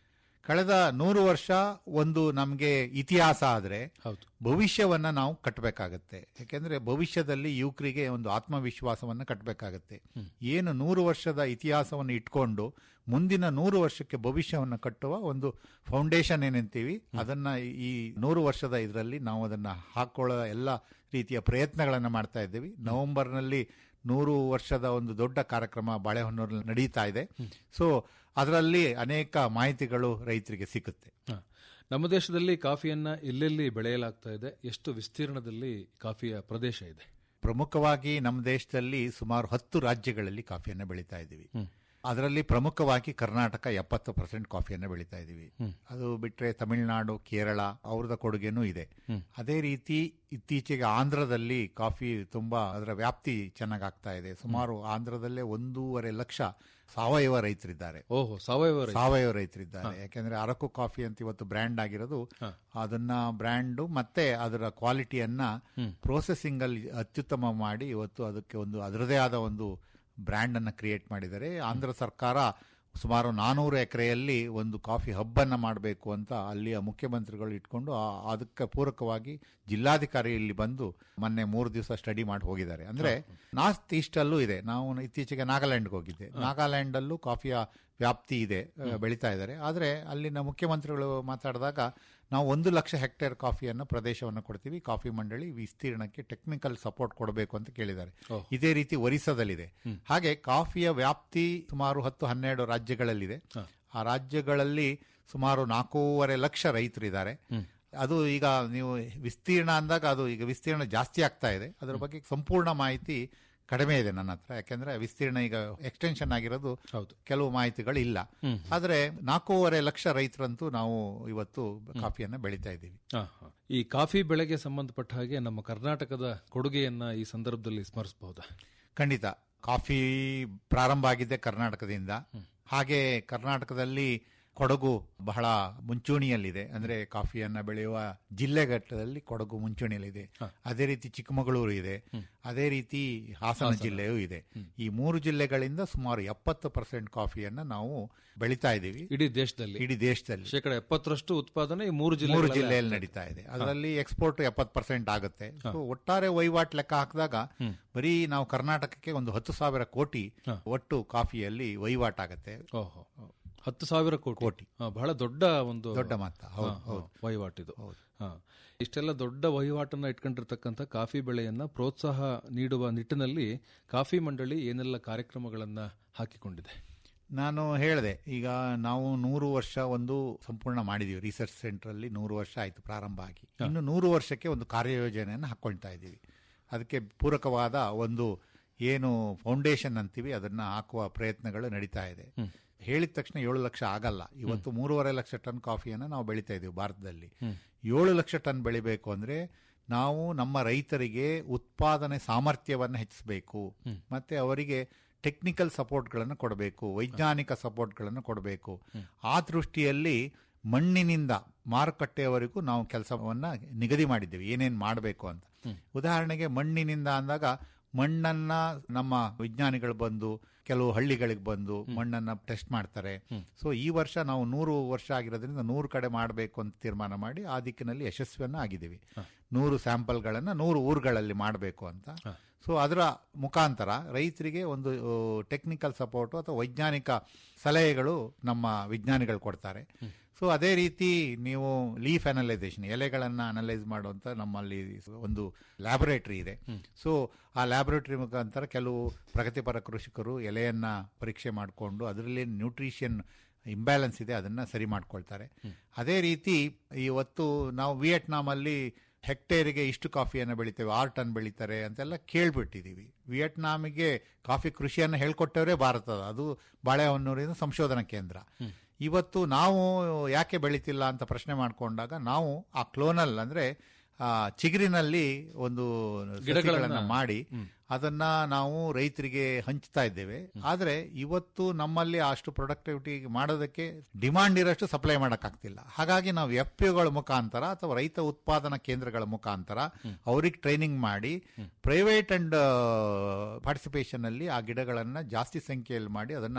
ಕಳೆದ ನೂರು ವರ್ಷ ಒಂದು ನಮಗೆ ಇತಿಹಾಸ ಆದ್ರೆ ಹೌದು ಭವಿಷ್ಯವನ್ನ ನಾವು ಕಟ್ಟಬೇಕಾಗತ್ತೆ ಯಾಕೆಂದ್ರೆ ಭವಿಷ್ಯದಲ್ಲಿ ಯುವಕರಿಗೆ ಒಂದು ಆತ್ಮವಿಶ್ವಾಸವನ್ನ ಕಟ್ಟಬೇಕಾಗತ್ತೆ ಏನು ನೂರು ವರ್ಷದ ಇತಿಹಾಸವನ್ನು ಇಟ್ಕೊಂಡು ಮುಂದಿನ ನೂರು ವರ್ಷಕ್ಕೆ ಭವಿಷ್ಯವನ್ನು ಕಟ್ಟುವ ಒಂದು ಫೌಂಡೇಶನ್ ಏನಂತೀವಿ ಅದನ್ನ ಈ ನೂರು ವರ್ಷದ ಇದರಲ್ಲಿ ನಾವು ಅದನ್ನ ಹಾಕೊಳ್ಳೋ ಎಲ್ಲ ರೀತಿಯ ಪ್ರಯತ್ನಗಳನ್ನು ಮಾಡ್ತಾ ಇದ್ದೀವಿ ನವೆಂಬರ್ನಲ್ಲಿ ನೂರು ವರ್ಷದ ಒಂದು ದೊಡ್ಡ ಕಾರ್ಯಕ್ರಮ ಬಾಳೆಹೊನ್ನೂರಲ್ಲಿ ನಡೀತಾ ಇದೆ ಸೊ ಅದರಲ್ಲಿ ಅನೇಕ ಮಾಹಿತಿಗಳು ರೈತರಿಗೆ ಸಿಗುತ್ತೆ ಹ. ನಮ್ಮ ದೇಶದಲ್ಲಿ ಕಾಫಿಯನ್ನ ಎಲ್ಲೆಲ್ಲಿ ಬೆಳೆಯಲಾಗ್ತಾ ಇದೆ ಎಷ್ಟು ವಿಸ್ತೀರ್ಣದಲ್ಲಿ ಕಾಫಿಯ ಪ್ರದೇಶ ಇದೆ ಪ್ರಮುಖವಾಗಿ ನಮ್ಮ ದೇಶದಲ್ಲಿ ಸುಮಾರು ಹತ್ತು ರಾಜ್ಯಗಳಲ್ಲಿ ಕಾಫಿಯನ್ನು ಬೆಳೀತಾ ಇದ್ದೀವಿ ಅದರಲ್ಲಿ ಪ್ರಮುಖವಾಗಿ ಕರ್ನಾಟಕ ಎಪ್ಪತ್ತು ಪರ್ಸೆಂಟ್ ಕಾಫಿಯನ್ನು ಬೆಳೀತಾ ಇದ್ದೀವಿ ಅದು ಬಿಟ್ರೆ ತಮಿಳುನಾಡು ಕೇರಳ ಅವ್ರದ ಕೊಡುಗೆನೂ ಇದೆ ಅದೇ ರೀತಿ ಇತ್ತೀಚೆಗೆ ಆಂಧ್ರದಲ್ಲಿ ಕಾಫಿ ತುಂಬಾ ಅದರ ವ್ಯಾಪ್ತಿ ಚೆನ್ನಾಗಿ ಆಗ್ತಾ ಇದೆ ಸುಮಾರು ಆಂಧ್ರದಲ್ಲೇ ಒಂದೂವರೆ ಲಕ್ಷ ಸಾವಯವ ರೈತರಿದ್ದಾರೆ ಓಹೋ ಸಾವಯವ ರೈತ. ಸಾವಯವ ರೈತರಿದ್ದಾರೆ ಯಾಕೆಂದ್ರೆ ಅರಕು ಕಾಫಿ ಅಂತ ಇವತ್ತು ಬ್ರ್ಯಾಂಡ್ ಆಗಿರೋದು ಅದನ್ನ ಬ್ರ್ಯಾಂಡು ಮತ್ತೆ ಅದರ ಕ್ವಾಲಿಟಿಯನ್ನ ಪ್ರೋಸೆಸಿಂಗ್ ಅಲ್ಲಿ ಅತ್ಯುತ್ತಮ ಮಾಡಿ ಇವತ್ತು ಅದಕ್ಕೆ ಒಂದು ಅದರದೇ ಆದ ಒಂದು ಬ್ರ್ಯಾಂಡ್ ಅನ್ನ ಕ್ರಿಯೇಟ್ ಮಾಡಿದ್ದಾರೆ ಆಂಧ್ರ ಸರ್ಕಾರ ಸುಮಾರು ನಾನೂರು ಎಕರೆಯಲ್ಲಿ ಒಂದು ಕಾಫಿ ಹಬ್ ಅನ್ನ ಮಾಡಬೇಕು ಅಂತ ಅಲ್ಲಿಯ ಮುಖ್ಯಮಂತ್ರಿಗಳು ಇಟ್ಕೊಂಡು ಆ- ಅದಕ್ಕೆ ಪೂರಕವಾಗಿ ಜಿಲ್ಲಾಧಿಕಾರಿ ಇಲ್ಲಿ ಬಂದು ಮೊನ್ನೆ ಮೂರು ದಿವಸ ಸ್ಟಡಿ ಮಾಡಿ ಹೋಗಿದ್ದಾರೆ ಅಂದ್ರೆ ನಾರ್ತ್ ಈಸ್ಟ್ ಅಲ್ಲೂ ಇದೆ ನಾವು ಇತ್ತೀಚೆಗೆ ನಾಗಾಲ್ಯಾಂಡ್ಗೆ ಹೋಗಿದ್ದೆ ನಾಗಾಲ್ಯಾಂಡ್ ಅಲ್ಲೂ ಕಾಫಿಯ ವ್ಯಾಪ್ತಿ ಇದೆ ಆ, ಬೆಳೀತಾ ಇದ್ದಾರೆ ಆದರೆ ಅಲ್ಲಿನ ಮುಖ್ಯಮಂತ್ರಿಗಳು ಮಾತಾಡಿದಾಗ ನಾವು ಒಂದು ಲಕ್ಷ ಹೆಕ್ಟೇರ್ ಕಾಫಿಯನ್ನು ಪ್ರದೇಶವನ್ನು ಕೊಡ್ತೀವಿ ಕಾಫಿ ಮಂಡಳಿ ವಿಸ್ತೀರ್ಣಕ್ಕೆ ಟೆಕ್ನಿಕಲ್ ಸಪೋರ್ಟ್ ಕೊಡಬೇಕು ಅಂತ ಕೇಳಿದ್ದಾರೆ ಇದೇ ರೀತಿ ಒರಿಸ್ಸಾದಲ್ಲಿದೆ ಹಾಗೆ ಕಾಫಿಯ ವ್ಯಾಪ್ತಿ ಸುಮಾರು ಹತ್ತು ಹನ್ನೆರಡು ರಾಜ್ಯಗಳಲ್ಲಿದೆ ಆ ರಾಜ್ಯಗಳಲ್ಲಿ ಸುಮಾರು ನಾಲ್ಕೂವರೆ ಲಕ್ಷ ರೈತರಿದ್ದಾರೆ ಅದು ಈಗ ನೀವು ವಿಸ್ತೀರ್ಣ ಅಂದಾಗ ಅದು ಈಗ ವಿಸ್ತೀರ್ಣ ಜಾಸ್ತಿ ಆಗ್ತಾ ಇದೆ ಅದರ ಬಗ್ಗೆ ಸಂಪೂರ್ಣ ಮಾಹಿತಿ ಕಡಿಮೆ ಇದೆ ನನ್ನ ಹತ್ರ ಯಾಕೆಂದ್ರೆ ವಿಸ್ತೀರ್ಣ ಈಗ ಎಕ್ಸ್ಟೆನ್ಷನ್ ಆಗಿರೋದು ಕೆಲವು ಮಾಹಿತಿಗಳು ಇಲ್ಲ ಆದ್ರೆ ನಾಲ್ಕೂವರೆ ಲಕ್ಷ ರೈತರಂತೂ ನಾವು ಇವತ್ತು ಕಾಫಿಯನ್ನ ಬೆಳೀತಾ ಇದ್ದೀವಿ ಹ, ಹ. ಈ ಕಾಫಿ ಬೆಳೆಗೆ ಸಂಬಂಧಪಟ್ಟ ಹಾಗೆ ನಮ್ಮ ಕರ್ನಾಟಕದ ಕೊಡುಗೆಯನ್ನ ಈ ಸಂದರ್ಭದಲ್ಲಿ ಸ್ಮರಿಸಬಹುದಾ ಖಂಡಿತ ಕಾಫಿ ಪ್ರಾರಂಭ ಆಗಿದೆ ಕರ್ನಾಟಕದಿಂದ ಹಾಗೆ ಕರ್ನಾಟಕದಲ್ಲಿ ಕೊಡಗು ಬಹಳ ಮುಂಚೂಣಿಯಲ್ಲಿದೆ ಅಂದ್ರೆ ಕಾಫಿಯನ್ನ ಬೆಳೆಯುವ ಜಿಲ್ಲೆಘಟ್ಟದಲ್ಲಿ ಕೊಡಗು ಮುಂಚೂಣಿಯಲ್ಲಿದೆ ಅದೇ ರೀತಿ ಚಿಕ್ಕಮಗಳೂರು ಇದೆ ಅದೇ ರೀತಿ ಹಾಸನ ಜಿಲ್ಲೆಯೂ ಇದೆ ಈ ಮೂರು ಜಿಲ್ಲೆಗಳಿಂದ ಸುಮಾರು ಎಪ್ಪತ್ತು ಪರ್ಸೆಂಟ್ ಕಾಫಿಯನ್ನ ನಾವು ಬೆಳೀತಾ ಇದ್ದೀವಿ ಇಡೀ ದೇಶದಲ್ಲಿ ಇಡೀ ದೇಶದಲ್ಲಿ ಶೇಕಡ ಎಪ್ಪತ್ತರಷ್ಟು ಉತ್ಪಾದನೆ ಈ ಮೂರು ಮೂರು ಜಿಲ್ಲೆಗಳಲ್ಲಿ ಜಿಲ್ಲೆಯಲ್ಲಿ ನಡೀತಾ ಇದೆ ಅದರಲ್ಲಿ ಎಕ್ಸ್ಪೋರ್ಟ್ ಎಪ್ಪತ್ತು ಪರ್ಸೆಂಟ್ ಆಗುತ್ತೆ ಸೊ ಒಟ್ಟಾರೆ ವಹಿವಾಟ್ ಲೆಕ್ಕ ಹಾಕಿದಾಗ ಬರೀ ನಾವು ಕರ್ನಾಟಕಕ್ಕೆ ಒಂದು ಹತ್ತು ಸಾವಿರ ಕೋಟಿ ಒಟ್ಟು ಕಾಫಿಯಲ್ಲಿ ವಹಿವಾಟ್ ಆಗುತ್ತೆ ಓಹೋ ಹತ್ತು ಸಾವಿರ ಕೋಟಿ ಕೋಟಿ. ಹ, ಬಹಳ ದೊಡ್ಡ ಒಂದು ದೊಡ್ಡ ಮೊತ್ತ. ಹೌದು, ಹ, ಹ, ವಹಿವಾಟಿದು ಹ. ಇಷ್ಟೆಲ್ಲ ದೊಡ್ಡ ವಹಿವಾಟನ್ನ ಇಟ್ಕೊಂಡಿರ್ತಕ್ಕಂಥ ಕಾಫಿ ಬೆಳೆಯನ್ನ ಪ್ರೋತ್ಸಾಹ ನೀಡುವ ನಿಟ್ಟಿನಲ್ಲಿ ಕಾಫಿ ಮಂಡಳಿ ಏನೆಲ್ಲ ಕಾರ್ಯಕ್ರಮಗಳನ್ನ ಹಾಕಿಕೊಂಡಿದೆ ನಾನು ಹೇಳಿದೆ ಈಗ ನಾವು ನೂರು ವರ್ಷ ಒಂದು ಸಂಪೂರ್ಣ ಮಾಡಿದೀವಿ ರಿಸರ್ಚ್ ಸೆಂಟರ್ ಅಲ್ಲಿ ನೂರು ವರ್ಷ ಆಯ್ತು ಪ್ರಾರಂಭ ಆಗಿ ಇನ್ನು ನೂರು ವರ್ಷಕ್ಕೆ ಒಂದು ಕಾರ್ಯಯೋಜನೆಯನ್ನು ಹಾಕೊಳ್ತಾ ಇದ್ದೀವಿ ಅದಕ್ಕೆ ಪೂರಕವಾದ ಒಂದು ಏನು ಫೌಂಡೇಶನ್ ಅಂತೀವಿ ಅದನ್ನ ಹಾಕುವ ಪ್ರಯತ್ನಗಳು ನಡೀತಾ ಇದೆ ಹೇಳಿದ ತಕ್ಷಣ ಏಳು ಲಕ್ಷ ಆಗಲ್ಲ ಇವತ್ತು ಮೂರುವರೆ ಲಕ್ಷ ಟನ್ ಕಾಫಿಯನ್ನು ನಾವು ಬೆಳೀತಾ ಇದೀವಿ ಭಾರತದಲ್ಲಿ ಏಳು ಲಕ್ಷ ಟನ್ ಬೆಳಿಬೇಕು ಅಂದ್ರೆ ನಾವು ನಮ್ಮ ರೈತರಿಗೆ ಉತ್ಪಾದನೆ ಸಾಮರ್ಥ್ಯವನ್ನು ಹೆಚ್ಚಿಸಬೇಕು ಮತ್ತೆ ಅವರಿಗೆ ಟೆಕ್ನಿಕಲ್ ಸಪೋರ್ಟ್ಗಳನ್ನು ಕೊಡಬೇಕು ವೈಜ್ಞಾನಿಕ ಸಪೋರ್ಟ್ಗಳನ್ನು ಕೊಡಬೇಕು ಆ ದೃಷ್ಟಿಯಲ್ಲಿ ಮಣ್ಣಿನಿಂದ ಮಾರುಕಟ್ಟೆಯವರೆಗೂ ನಾವು ಕೆಲಸವನ್ನ ನಿಗದಿ ಮಾಡಿದ್ದೇವೆ ಏನೇನು ಮಾಡಬೇಕು ಅಂತ ಉದಾಹರಣೆಗೆ ಮಣ್ಣಿನಿಂದ ಅಂದಾಗ ಮಣ್ಣನ್ನ ನಮ್ಮ ವಿಜ್ಞಾನಿಗಳು ಬಂದು ಕೆಲವು ಹಳ್ಳಿಗಳಿಗೆ ಬಂದು ಮಣ್ಣನ್ನ ಟೆಸ್ಟ್ ಮಾಡ್ತಾರೆ ಸೊ ಈ ವರ್ಷ ನಾವು ನೂರು ವರ್ಷ ಆಗಿರೋದ್ರಿಂದ ನೂರು ಕಡೆ ಮಾಡಬೇಕು ಅಂತ ತೀರ್ಮಾನ ಮಾಡಿ ಆ ದಿಕ್ಕಿನಲ್ಲಿ ಯಶಸ್ವಿಯನ್ನ ಆಗಿದ್ದೀವಿ ನೂರು ಸ್ಯಾಂಪಲ್ಗಳನ್ನ ನೂರು ಊರುಗಳಲ್ಲಿ ಮಾಡಬೇಕು ಅಂತ ಸೊ ಅದರ ಮುಖಾಂತರ ರೈತರಿಗೆ ಒಂದು ಟೆಕ್ನಿಕಲ್ ಸಪೋರ್ಟ್ ಅಥವಾ ವೈಜ್ಞಾನಿಕ ಸಲಹೆಗಳು ನಮ್ಮ ವಿಜ್ಞಾನಿಗಳು ಕೊಡ್ತಾರೆ ಸೊ ಅದೇ ರೀತಿ ನೀವು ಲೀಫ್ ಅನಲೈಸೇಷನ್ ಎಲೆಗಳನ್ನು ಅನಲೈಸ್ ಮಾಡುವಂತ ನಮ್ಮಲ್ಲಿ ಒಂದು ಲ್ಯಾಬೊರೇಟರಿ ಇದೆ ಸೊ ಆ ಲ್ಯಾಬೊರೇಟರಿ ಮುಖಾಂತರ ಕೆಲವು ಪ್ರಗತಿಪರ ಕೃಷಿಕರು ಎಲೆಯನ್ನ ಪರೀಕ್ಷೆ ಮಾಡಿಕೊಂಡು ಅದರಲ್ಲಿ ನ್ಯೂಟ್ರಿಷನ್ ಇಂಬ್ಯಾಲೆನ್ಸ್ ಇದೆ ಅದನ್ನ ಸರಿ ಮಾಡ್ಕೊಳ್ತಾರೆ ಅದೇ ರೀತಿ ಇವತ್ತು ನಾವು ವಿಯೆಟ್ನಾಮಲ್ಲಿ ಹೆಕ್ಟೇರಿಗೆ ಇಷ್ಟು ಕಾಫಿಯನ್ನು ಬೆಳಿತೇವೆ ಆರು ಟನ್ ಬೆಳೀತಾರೆ ಅಂತೆಲ್ಲ ಕೇಳ್ಬಿಟ್ಟಿದೀವಿ ವಿಯೆಟ್ನಾಮಿಗೆ ಕಾಫಿ ಕೃಷಿಯನ್ನು ಹೇಳ್ಕೊಟ್ಟವರೇ ಭಾರತದ ಅದು ಬಾಳೆಹೊನ್ನೂರಿನ ಸಂಶೋಧನಾ ಕೇಂದ್ರ ಇವತ್ತು ನಾವು ಯಾಕೆ ಬೆಳಿತಿಲ್ಲ ಅಂತ ಪ್ರಶ್ನೆ ಮಾಡ್ಕೊಂಡಾಗ ನಾವು ಆ ಕ್ಲೋನಲ್ ಅಂದ್ರೆ ಆ ಚಿಗುರಿನಲ್ಲಿ ಒಂದು ಗಿಡಗಳನ್ನ ಮಾಡಿ ಅದನ್ನ ನಾವು ರೈತರಿಗೆ ಹಂಚ್ತಾ ಇದ್ದೇವೆ ಆದ್ರೆ ಇವತ್ತು ನಮ್ಮಲ್ಲಿ ಅಷ್ಟು ಪ್ರೊಡಕ್ಟಿವಿಟಿ ಮಾಡೋದಕ್ಕೆ ಡಿಮಾಂಡ್ ಇರೋಷ್ಟು ಸಪ್ಲೈ ಮಾಡೋಕ್ಕಾಗ್ತಿಲ್ಲ ಹಾಗಾಗಿ ನಾವು ಎಫ್ ಗಳ ಮುಖಾಂತರ ಅಥವಾ ರೈತ ಉತ್ಪಾದನಾ ಕೇಂದ್ರಗಳ ಮುಖಾಂತರ ಅವ್ರಿಗೆ ಟ್ರೈನಿಂಗ್ ಮಾಡಿ ಪ್ರೈವೇಟ್ ಅಂಡ್ ಪಾರ್ಟಿಸಿಪೇಷನ್ ಅಲ್ಲಿ ಆ ಗಿಡಗಳನ್ನ ಜಾಸ್ತಿ ಸಂಖ್ಯೆಯಲ್ಲಿ ಮಾಡಿ ಅದನ್ನ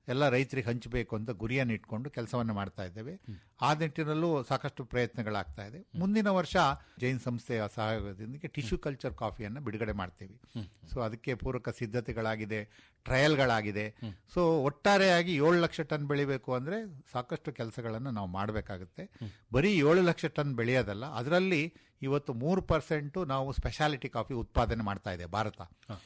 ಎಲ್ಲ ರೈತರಿಗೆ ಹಂಚಬೇಕು ಅಂತ ಗುರಿಯನ್ನು ಇಟ್ಕೊಂಡು ಕೆಲಸವನ್ನು ಮಾಡ್ತಾ ಇದ್ದೇವೆ ಆ ನಿಟ್ಟಿನಲ್ಲೂ ಸಾಕಷ್ಟು ಪ್ರಯತ್ನಗಳಾಗ್ತಾ ಇದೆ ಮುಂದಿನ ವರ್ಷ ಜೈನ್ ಸಂಸ್ಥೆಯ ಸಹಯೋಗದೊಂದಿಗೆ ಟಿಶ್ಯೂ ಕಲ್ಚರ್ ಕಾಫಿಯನ್ನು ಬಿಡುಗಡೆ ಮಾಡ್ತೇವೆ ಸೊ ಅದಕ್ಕೆ ಪೂರಕ ಸಿದ್ಧತೆಗಳಾಗಿದೆ ಟ್ರಯಲ್ಗಳಾಗಿದೆ ಸೊ ಒಟ್ಟಾರೆಯಾಗಿ ಏಳು ಲಕ್ಷ ಟನ್ ಬೆಳಿಬೇಕು ಅಂದ್ರೆ ಸಾಕಷ್ಟು ಕೆಲಸಗಳನ್ನು ನಾವು ಮಾಡಬೇಕಾಗುತ್ತೆ ಬರೀ ಏಳು ಲಕ್ಷ ಟನ್ ಬೆಳೆಯೋದಲ್ಲ ಅದರಲ್ಲಿ ಇವತ್ತು ಮೂರು ಪರ್ಸೆಂಟ್ ನಾವು ಸ್ಪೆಷಾಲಿಟಿ ಕಾಫಿ ಉತ್ಪಾದನೆ ಮಾಡ್ತಾ ಇದೆ ಭಾರತ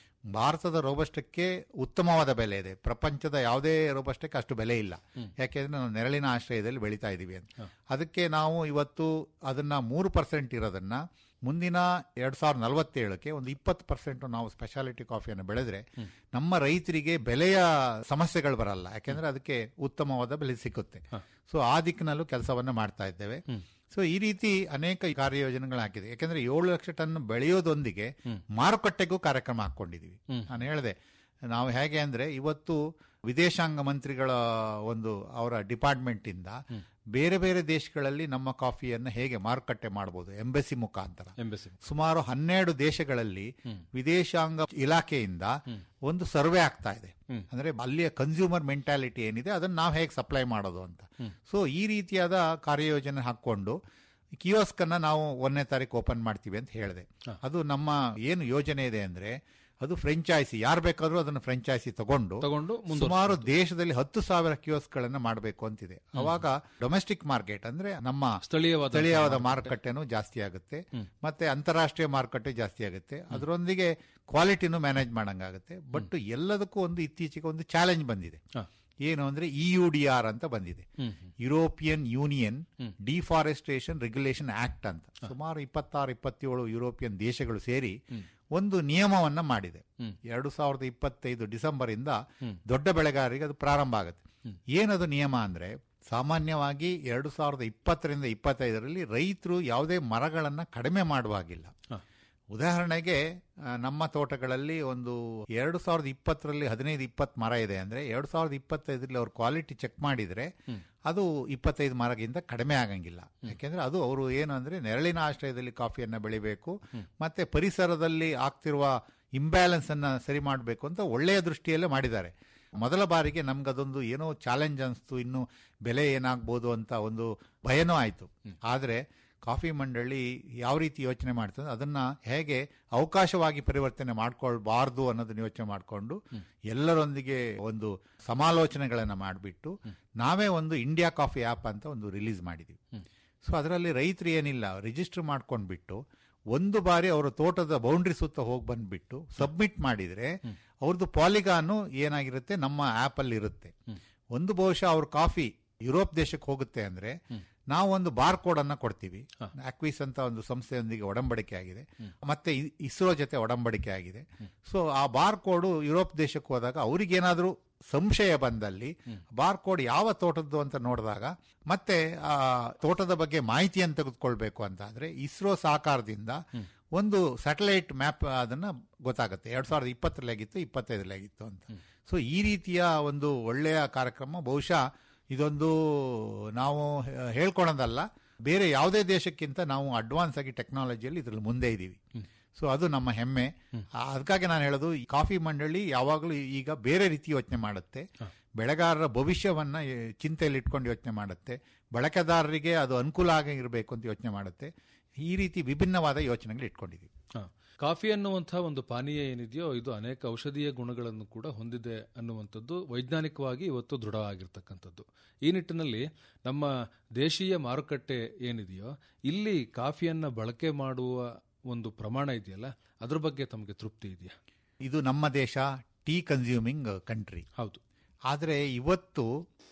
ಭಾರತದ ರೋಬಸ್ಟಕ್ಕೆ ಉತ್ತಮವಾದ ಬೆಲೆ ಇದೆ ಪ್ರಪಂಚದ ಯಾವುದೇ ರೋಬಸ್ಟಕ್ಕೆ ಅಷ್ಟು ಬೆಲೆ ಇಲ್ಲ ಯಾಕೆಂದ್ರೆ ನಾವು ನೆರಳಿನ ಆಶ್ರಯದಲ್ಲಿ ಬೆಳೀತಾ ಇದೀವಿ ಅಂತ ಅದಕ್ಕೆ ನಾವು ಇವತ್ತು ಅದನ್ನ ಮೂರು ಪರ್ಸೆಂಟ್ ಇರೋದನ್ನ ಮುಂದಿನ ಎರಡ್ ಸಾವಿರದ ನಲವತ್ತೇಳಕ್ಕೆ ಒಂದು ಇಪ್ಪತ್ತು ಪರ್ಸೆಂಟ್ ನಾವು ಸ್ಪೆಷಾಲಿಟಿ ಕಾಫಿಯನ್ನು ಬೆಳೆದ್ರೆ ನಮ್ಮ ರೈತರಿಗೆ ಬೆಲೆಯ ಸಮಸ್ಯೆಗಳು ಬರಲ್ಲ ಯಾಕೆಂದ್ರೆ ಅದಕ್ಕೆ ಉತ್ತಮವಾದ ಬೆಲೆ ಸಿಕ್ಕುತ್ತೆ ಸೊ ಆ ದಿಕ್ಕಿನಲ್ಲೂ ಕೆಲಸವನ್ನ ಮಾಡ್ತಾ ಇದ್ದೇವೆ ಸೊ ಈ ರೀತಿ ಅನೇಕ ಕಾರ್ಯಯೋಜನೆಗಳು ಹಾಕಿದೆ ಯಾಕಂದ್ರೆ ಏಳು ಲಕ್ಷ ಟನ್ ಬೆಳೆಯೋದೊಂದಿಗೆ ಮಾರುಕಟ್ಟೆಗೂ ಕಾರ್ಯಕ್ರಮ ಹಾಕೊಂಡಿದೀವಿ ನಾನು ಹೇಳಿದೆ ನಾವು ಹೇಗೆ ಅಂದ್ರೆ ಇವತ್ತು ವಿದೇಶಾಂಗ ಮಂತ್ರಿಗಳ ಒಂದು ಅವರ ಡಿಪಾರ್ಟ್ಮೆಂಟ್ ಇಂದ ಬೇರೆ ಬೇರೆ ದೇಶಗಳಲ್ಲಿ ನಮ್ಮ ಕಾಫಿಯನ್ನು ಹೇಗೆ ಮಾರುಕಟ್ಟೆ ಮಾಡಬಹುದು ಎಂಬೆಸಿ ಮುಖಾಂತರ ಎಂಬೆಸಿ ಸುಮಾರು ಹನ್ನೆರಡು ದೇಶಗಳಲ್ಲಿ ವಿದೇಶಾಂಗ ಇಲಾಖೆಯಿಂದ ಒಂದು ಸರ್ವೆ ಆಗ್ತಾ ಇದೆ ಅಂದ್ರೆ ಅಲ್ಲಿಯ ಕನ್ಸ್ಯೂಮರ್ ಮೆಂಟಾಲಿಟಿ ಏನಿದೆ ಅದನ್ನ ನಾವು ಹೇಗೆ ಸಪ್ಲೈ ಮಾಡೋದು ಅಂತ ಸೊ ಈ ರೀತಿಯಾದ ಕಾರ್ಯಯೋಜನೆ ಹಾಕೊಂಡು ಕಿಯೋಸ್ಕ್ ಅನ್ನ ನಾವು ಒಂದನೇ ತಾರೀಕು ಓಪನ್ ಮಾಡ್ತೀವಿ ಅಂತ ಹೇಳಿದೆ ಅದು ನಮ್ಮ ಏನು ಯೋಜನೆ ಇದೆ ಅಂದ್ರೆ ಅದು ಫ್ರೆಂಚೈಸಿ ಯಾರು ಬೇಕಾದ್ರೂ ಅದನ್ನು ಫ್ರೆಂಚೈಸಿ ತಗೊಂಡು ತಗೊಂಡು ಮುಂದುವರ್ಸ್ಕೊಂಡು. ಸುಮಾರು ದೇಶದಲ್ಲಿ ಹತ್ತು ಸಾವಿರ ಕಿಯೋಸ್ಗಳನ್ನ ಮಾಡಬೇಕು ಅಂತಿದೆ ಅವಾಗ ಡೊಮೆಸ್ಟಿಕ್ ಮಾರ್ಕೆಟ್ ಅಂದ್ರೆ ನಮ್ಮ ಸ್ಥಳೀಯವಾದ ಸ್ಥಳೀಯವಾದ ಮಾರುಕಟ್ಟೆನೂ ಜಾಸ್ತಿ ಆಗುತ್ತೆ ಮತ್ತೆ ಅಂತಾರಾಷ್ಟ್ರೀಯ ಮಾರುಕಟ್ಟೆ ಜಾಸ್ತಿ ಆಗುತ್ತೆ ಅದರೊಂದಿಗೆ ಕ್ವಾಲಿಟಿನೂ ಮ್ಯಾನೇಜ್ ಮಾಡಂಗಾಗುತ್ತೆ ಬಟ್ ಎಲ್ಲದಕ್ಕೂ ಒಂದು ಇತ್ತೀಚೆಗೆ ಒಂದು ಚಾಲೆಂಜ್ ಬಂದಿದೆ ಏನು ಅಂದ್ರೆ ಇ ಯು ಡಿ ಆರ್ ಅಂತ ಬಂದಿದೆ European Union deforestation regulation act ಅಂತ ಸುಮಾರು ಇಪ್ಪತ್ತಾರು ಇಪ್ಪತ್ತೇಳು ಯುರೋಪಿಯನ್ ದೇಶಗಳು ಸೇರಿ ಒಂದು ನಿಯಮವನ್ನ ಮಾಡಿದೆ ಎರಡು ಸಾವಿರದ ಇಪ್ಪತ್ತೈದು ಡಿಸೆಂಬರ್ ಇಂದ ದೊಡ್ಡ ಬೆಳೆಗಾರರಿಗೆ ಅದು ಪ್ರಾರಂಭ ಆಗುತ್ತೆ ಏನದು ನಿಯಮ ಅಂದ್ರೆ ಸಾಮಾನ್ಯವಾಗಿ ಎರಡು ಸಾವಿರದ ಇಪ್ಪತ್ತರಿಂದ ಇಪ್ಪತ್ತೈದರಲ್ಲಿ ರೈತರು ಯಾವುದೇ ಮರಗಳನ್ನ ಕಡಿಮೆ ಮಾಡುವಾಗಿಲ್ಲ ಉದಾಹರಣೆಗೆ ಆ, ನಮ್ಮ ತೋಟಗಳಲ್ಲಿ ಒಂದು ಎರಡು ಸಾವಿರದ ಇಪ್ಪತ್ತರಲ್ಲಿ ಹದಿನೈದು ಇಪ್ಪತ್ತು ಮರ ಇದೆ ಅಂದ್ರೆ ಎರಡು ಸಾವಿರದ ಇಪ್ಪತ್ತೈದರಲ್ಲಿ ಅವ್ರ ಕ್ವಾಲಿಟಿ ಚೆಕ್ ಮಾಡಿದ್ರೆ ಅದು ಇಪ್ಪತ್ತೈದು ಮರಗಿಂತ ಕಡಿಮೆ ಆಗಂಗಿಲ್ಲ ಯಾಕೆಂದ್ರೆ ಅದು ಅವರು ಏನು ಅಂದ್ರೆ ನೆರಳಿನ ಆಶ್ರಯದಲ್ಲಿ ಕಾಫಿಯನ್ನ ಬೆಳಿಬೇಕು ಮತ್ತೆ ಪರಿಸರದಲ್ಲಿ ಆಗ್ತಿರುವ ಇಂಬ್ಯಾಲೆನ್ಸ್ ಅನ್ನ ಸರಿ ಮಾಡಬೇಕು ಅಂತ ಒಳ್ಳೆಯ ದೃಷ್ಟಿಯಲ್ಲೇ ಮಾಡಿದ್ದಾರೆ ಮೊದಲ ಬಾರಿಗೆ ನಮ್ಗೆ ಅದೊಂದು ಏನೋ ಚಾಲೆಂಜ್ ಅನಿಸ್ತು ಇನ್ನು ಬೆಲೆ ಏನಾಗ್ಬೋದು ಅಂತ ಒಂದು ಭಯನೂ ಆಯ್ತು ಆದ್ರೆ ಕಾಫಿ ಮಂಡಳಿ ಯಾವ ರೀತಿ ಯೋಚನೆ ಮಾಡ್ತದೆ ಅದನ್ನ ಹೇಗೆ ಅವಕಾಶವಾಗಿ ಪರಿವರ್ತನೆ ಮಾಡ್ಕೊಳ್ಬಾರ್ದು ಅನ್ನೋದನ್ನ ಯೋಚನೆ ಮಾಡಿಕೊಂಡು ಎಲ್ಲರೊಂದಿಗೆ ಒಂದು ಸಮಾಲೋಚನೆಗಳನ್ನ ಮಾಡಿಬಿಟ್ಟು ನಾವೇ ಒಂದು ಇಂಡಿಯಾ ಕಾಫಿ ಆ್ಯಪ್ ಅಂತ ಒಂದು ರಿಲೀಸ್ ಮಾಡಿದ್ವಿ ಸೊ ಅದರಲ್ಲಿ ರೈತರು ಏನಿಲ್ಲ ರಿಜಿಸ್ಟರ್ ಮಾಡ್ಕೊಂಡ್ಬಿಟ್ಟು ಒಂದು ಬಾರಿ ಅವರ ತೋಟದ ಬೌಂಡ್ರಿ ಸುತ್ತ ಹೋಗಿ ಬಂದ್ಬಿಟ್ಟು ಸಬ್ಮಿಟ್ ಮಾಡಿದ್ರೆ ಅವ್ರದ್ದು ಪಾಲಿಗಾನು ಏನಾಗಿರುತ್ತೆ ನಮ್ಮ ಆಪ್ ಅಲ್ಲಿ ಇರುತ್ತೆ ಒಂದು ಬಹುಶಃ ಅವ್ರ ಕಾಫಿ ಯುರೋಪ್ ದೇಶಕ್ಕೆ ಹೋಗುತ್ತೆ ಅಂದ್ರೆ ನಾವು ಒಂದು ಬಾರ್ ಕೋಡ್ ಅನ್ನ ಕೊಡ್ತೀವಿ ಅಕ್ವಿಸ್ ಅಂತ ಒಂದು ಸಂಸ್ಥೆಯೊಂದಿಗೆ ಒಡಂಬಡಿಕೆ ಆಗಿದೆ ಮತ್ತೆ ಇ- ಇಸ್ರೋ ಜೊತೆ ಒಡಂಬಡಿಕೆ ಆಗಿದೆ ಸೊ ಆ ಬಾರ್ ಕೋಡ್ ಯುರೋಪ್ ದೇಶಕ್ಕೆ ಹೋದಾಗ ಅವ್ರಿಗೇನಾದ್ರೂ ಸಂಶಯ ಬಂದಲ್ಲಿ ಬಾರ್ ಕೋಡ್ ಯಾವ ತೋಟದ್ದು ಅಂತ ನೋಡಿದಾಗ ಮತ್ತೆ ಆ ತೋಟದ ಬಗ್ಗೆ ಮಾಹಿತಿಯನ್ನು ತೆಗೆದುಕೊಳ್ಬೇಕು ಅಂತ ಆದ್ರೆ ಇಸ್ರೋ ಸಹಕಾರದಿಂದ ಒಂದು ಸ್ಯಾಟಲೈಟ್ ಮ್ಯಾಪ್ ಅದನ್ನ ಗೊತ್ತಾಗುತ್ತೆ ಎರಡ್ ಸಾವಿರದ ಇಪ್ಪತ್ತರಲ್ಲಿ ಆಗಿತ್ತು ಇಪ್ಪತ್ತೈದರಲ್ಲಿ ಆಗಿತ್ತು ಅಂತ ಸೊ ಈ ರೀತಿಯ ಒಂದು ಒಳ್ಳೆಯ ಕಾರ್ಯಕ್ರಮ ಬಹುಶಃ ಇದೊಂದು ನಾವು ಹೇ- ಹೇಳ್ಕೊಳೋದಲ್ಲ ಬೇರೆ ಯಾವುದೇ ದೇಶಕ್ಕಿಂತ ನಾವು ಅಡ್ವಾನ್ಸ್ ಆಗಿ ಟೆಕ್ನಾಲಜಿಯಲ್ಲಿ ಇದ್ರಲ್ಲಿ ಮುಂದೆ ಇದ್ದೀವಿ ಸೊ ಅದು ನಮ್ಮ ಹೆಮ್ಮೆ ಆ, ಅದಕ್ಕಾಗಿ ನಾನು ಹೇಳೋದು ಈ ಕಾಫಿ ಮಂಡಳಿ ಯಾವಾಗಲೂ ಈಗ ಬೇರೆ ರೀತಿ ಯೋಚನೆ ಮಾಡುತ್ತೆ ಬೆಳೆಗಾರರ ಭವಿಷ್ಯವನ್ನ ಏ, ಚಿಂತೆಯಲ್ಲಿ ಇಟ್ಕೊಂಡು ಯೋಚನೆ ಮಾಡುತ್ತೆ ಬಳಕೆದಾರರಿಗೆ ಅದು ಅನುಕೂಲ ಆಗಿರಬೇಕು ಅಂತ ಯೋಚನೆ ಮಾಡುತ್ತೆ ಈ ರೀತಿ ವಿಭಿನ್ನವಾದ ಯೋಚನೆಗಳು ಇಟ್ಕೊಂಡಿದ್ದೀವಿ ಹ. ಕಾಫಿ ಅನ್ನುವಂತಹ ಒಂದು ಪಾನೀಯ ಏನಿದೆಯೋ ಇದು ಅನೇಕ ಔಷಧೀಯ ಗುಣಗಳನ್ನು ಕೂಡ ಹೊಂದಿದೆ ಅನ್ನುವಂಥದ್ದು ವೈಜ್ಞಾನಿಕವಾಗಿ ಇವತ್ತು ದೃಢವಾಗಿರ್ತಕ್ಕಂಥದ್ದು ಈ ನಿಟ್ಟಿನಲ್ಲಿ ನಮ್ಮ ದೇಶೀಯ ಮಾರುಕಟ್ಟೆ ಏನಿದೆಯೋ ಇಲ್ಲಿ ಕಾಫಿಯನ್ನ ಬಳಕೆ ಮಾಡುವ ಒಂದು ಪ್ರಮಾಣ ಇದೆಯಲ್ಲ ಅದ್ರ ಬಗ್ಗೆ ತಮಗೆ ತೃಪ್ತಿ ಇದೆಯಾ ಇದು ನಮ್ಮ ದೇಶ ಟೀ ಕನ್ಸ್ಯೂಮಿಂಗ್ ಕಂಟ್ರಿ ಹೌದು ಆದರೆ ಇವತ್ತು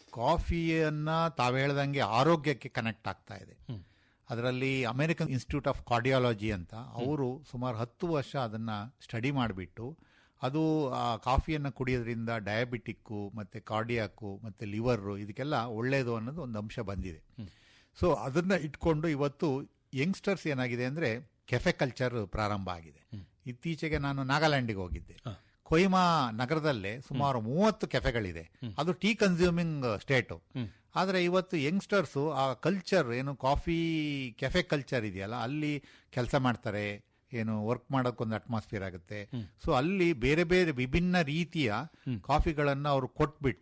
ಕಾಫಿಯನ್ನ ತಾವು ಹೇಳ್ದಂಗೆ ಆರೋಗ್ಯಕ್ಕೆ ಕನೆಕ್ಟ್ ಆಗ್ತಾ ಇದೆ ಅದರಲ್ಲಿ ಅಮೆರಿಕನ್ ಇನ್ಸ್ಟಿಟ್ಯೂಟ್ ಆಫ್ ಕಾರ್ಡಿಯಾಲಜಿ ಅಂತ ಅವರು ಸುಮಾರು ಹತ್ತು ವರ್ಷ ಅದನ್ನ ಸ್ಟಡಿ ಮಾಡಿಬಿಟ್ಟು ಅದು ಆ ಕಾಫಿಯನ್ನು ಕುಡಿಯೋದ್ರಿಂದ ಡಯಾಬಿಟಿಕ್ಕು ಮತ್ತೆ ಕಾರ್ಡಿಯಾಕು ಮತ್ತೆ ಲಿವರು ಇದಕ್ಕೆಲ್ಲ ಒಳ್ಳೆಯದು ಅನ್ನೋದು ಒಂದು ಅಂಶ ಬಂದಿದೆ ಸೊ ಅದನ್ನ ಇಟ್ಕೊಂಡು ಇವತ್ತು ಯಂಗ್ಸ್ಟರ್ಸ್ ಏನಾಗಿದೆ ಅಂದ್ರೆ ಕೆಫೆ ಕಲ್ಚರ್ ಪ್ರಾರಂಭ ಆಗಿದೆ ಇತ್ತೀಚೆಗೆ ನಾನು ನಾಗಾಲ್ಯಾಂಡಿಗೆ ಹೋಗಿದ್ದೆ ಕೊಯ್ಮಾ ನಗರದಲ್ಲೇ ಸುಮಾರು ಮೂವತ್ತು ಕೆಫೆಗಳಿದೆ ಅದು ಟೀ ಕನ್ಸ್ಯೂಮಿಂಗ್ ಸ್ಟೇಟು ಆದ್ರೆ ಇವತ್ತು ಯಂಗ್ಸ್ಟರ್ಸ್ ಆ ಕಲ್ಚರ್ ಏನು ಕಾಫಿ ಕೆಫೆ ಕಲ್ಚರ್ ಇದೆಯಲ್ಲ ಅಲ್ಲಿ ಕೆಲಸ ಮಾಡ್ತಾರೆ ಏನು ವರ್ಕ್ ಮಾಡೋಕ್ಕೊಂದು ಅಟ್ಮಾಸ್ಫಿಯರ್ ಆಗುತ್ತೆ ಸೊ ಅಲ್ಲಿ ಬೇರೆ ಬೇರೆ ವಿಭಿನ್ನ ರೀತಿಯ ಕಾಫಿಗಳನ್ನ ಅವರು ಕೊಟ್ಬಿಟ್ಟು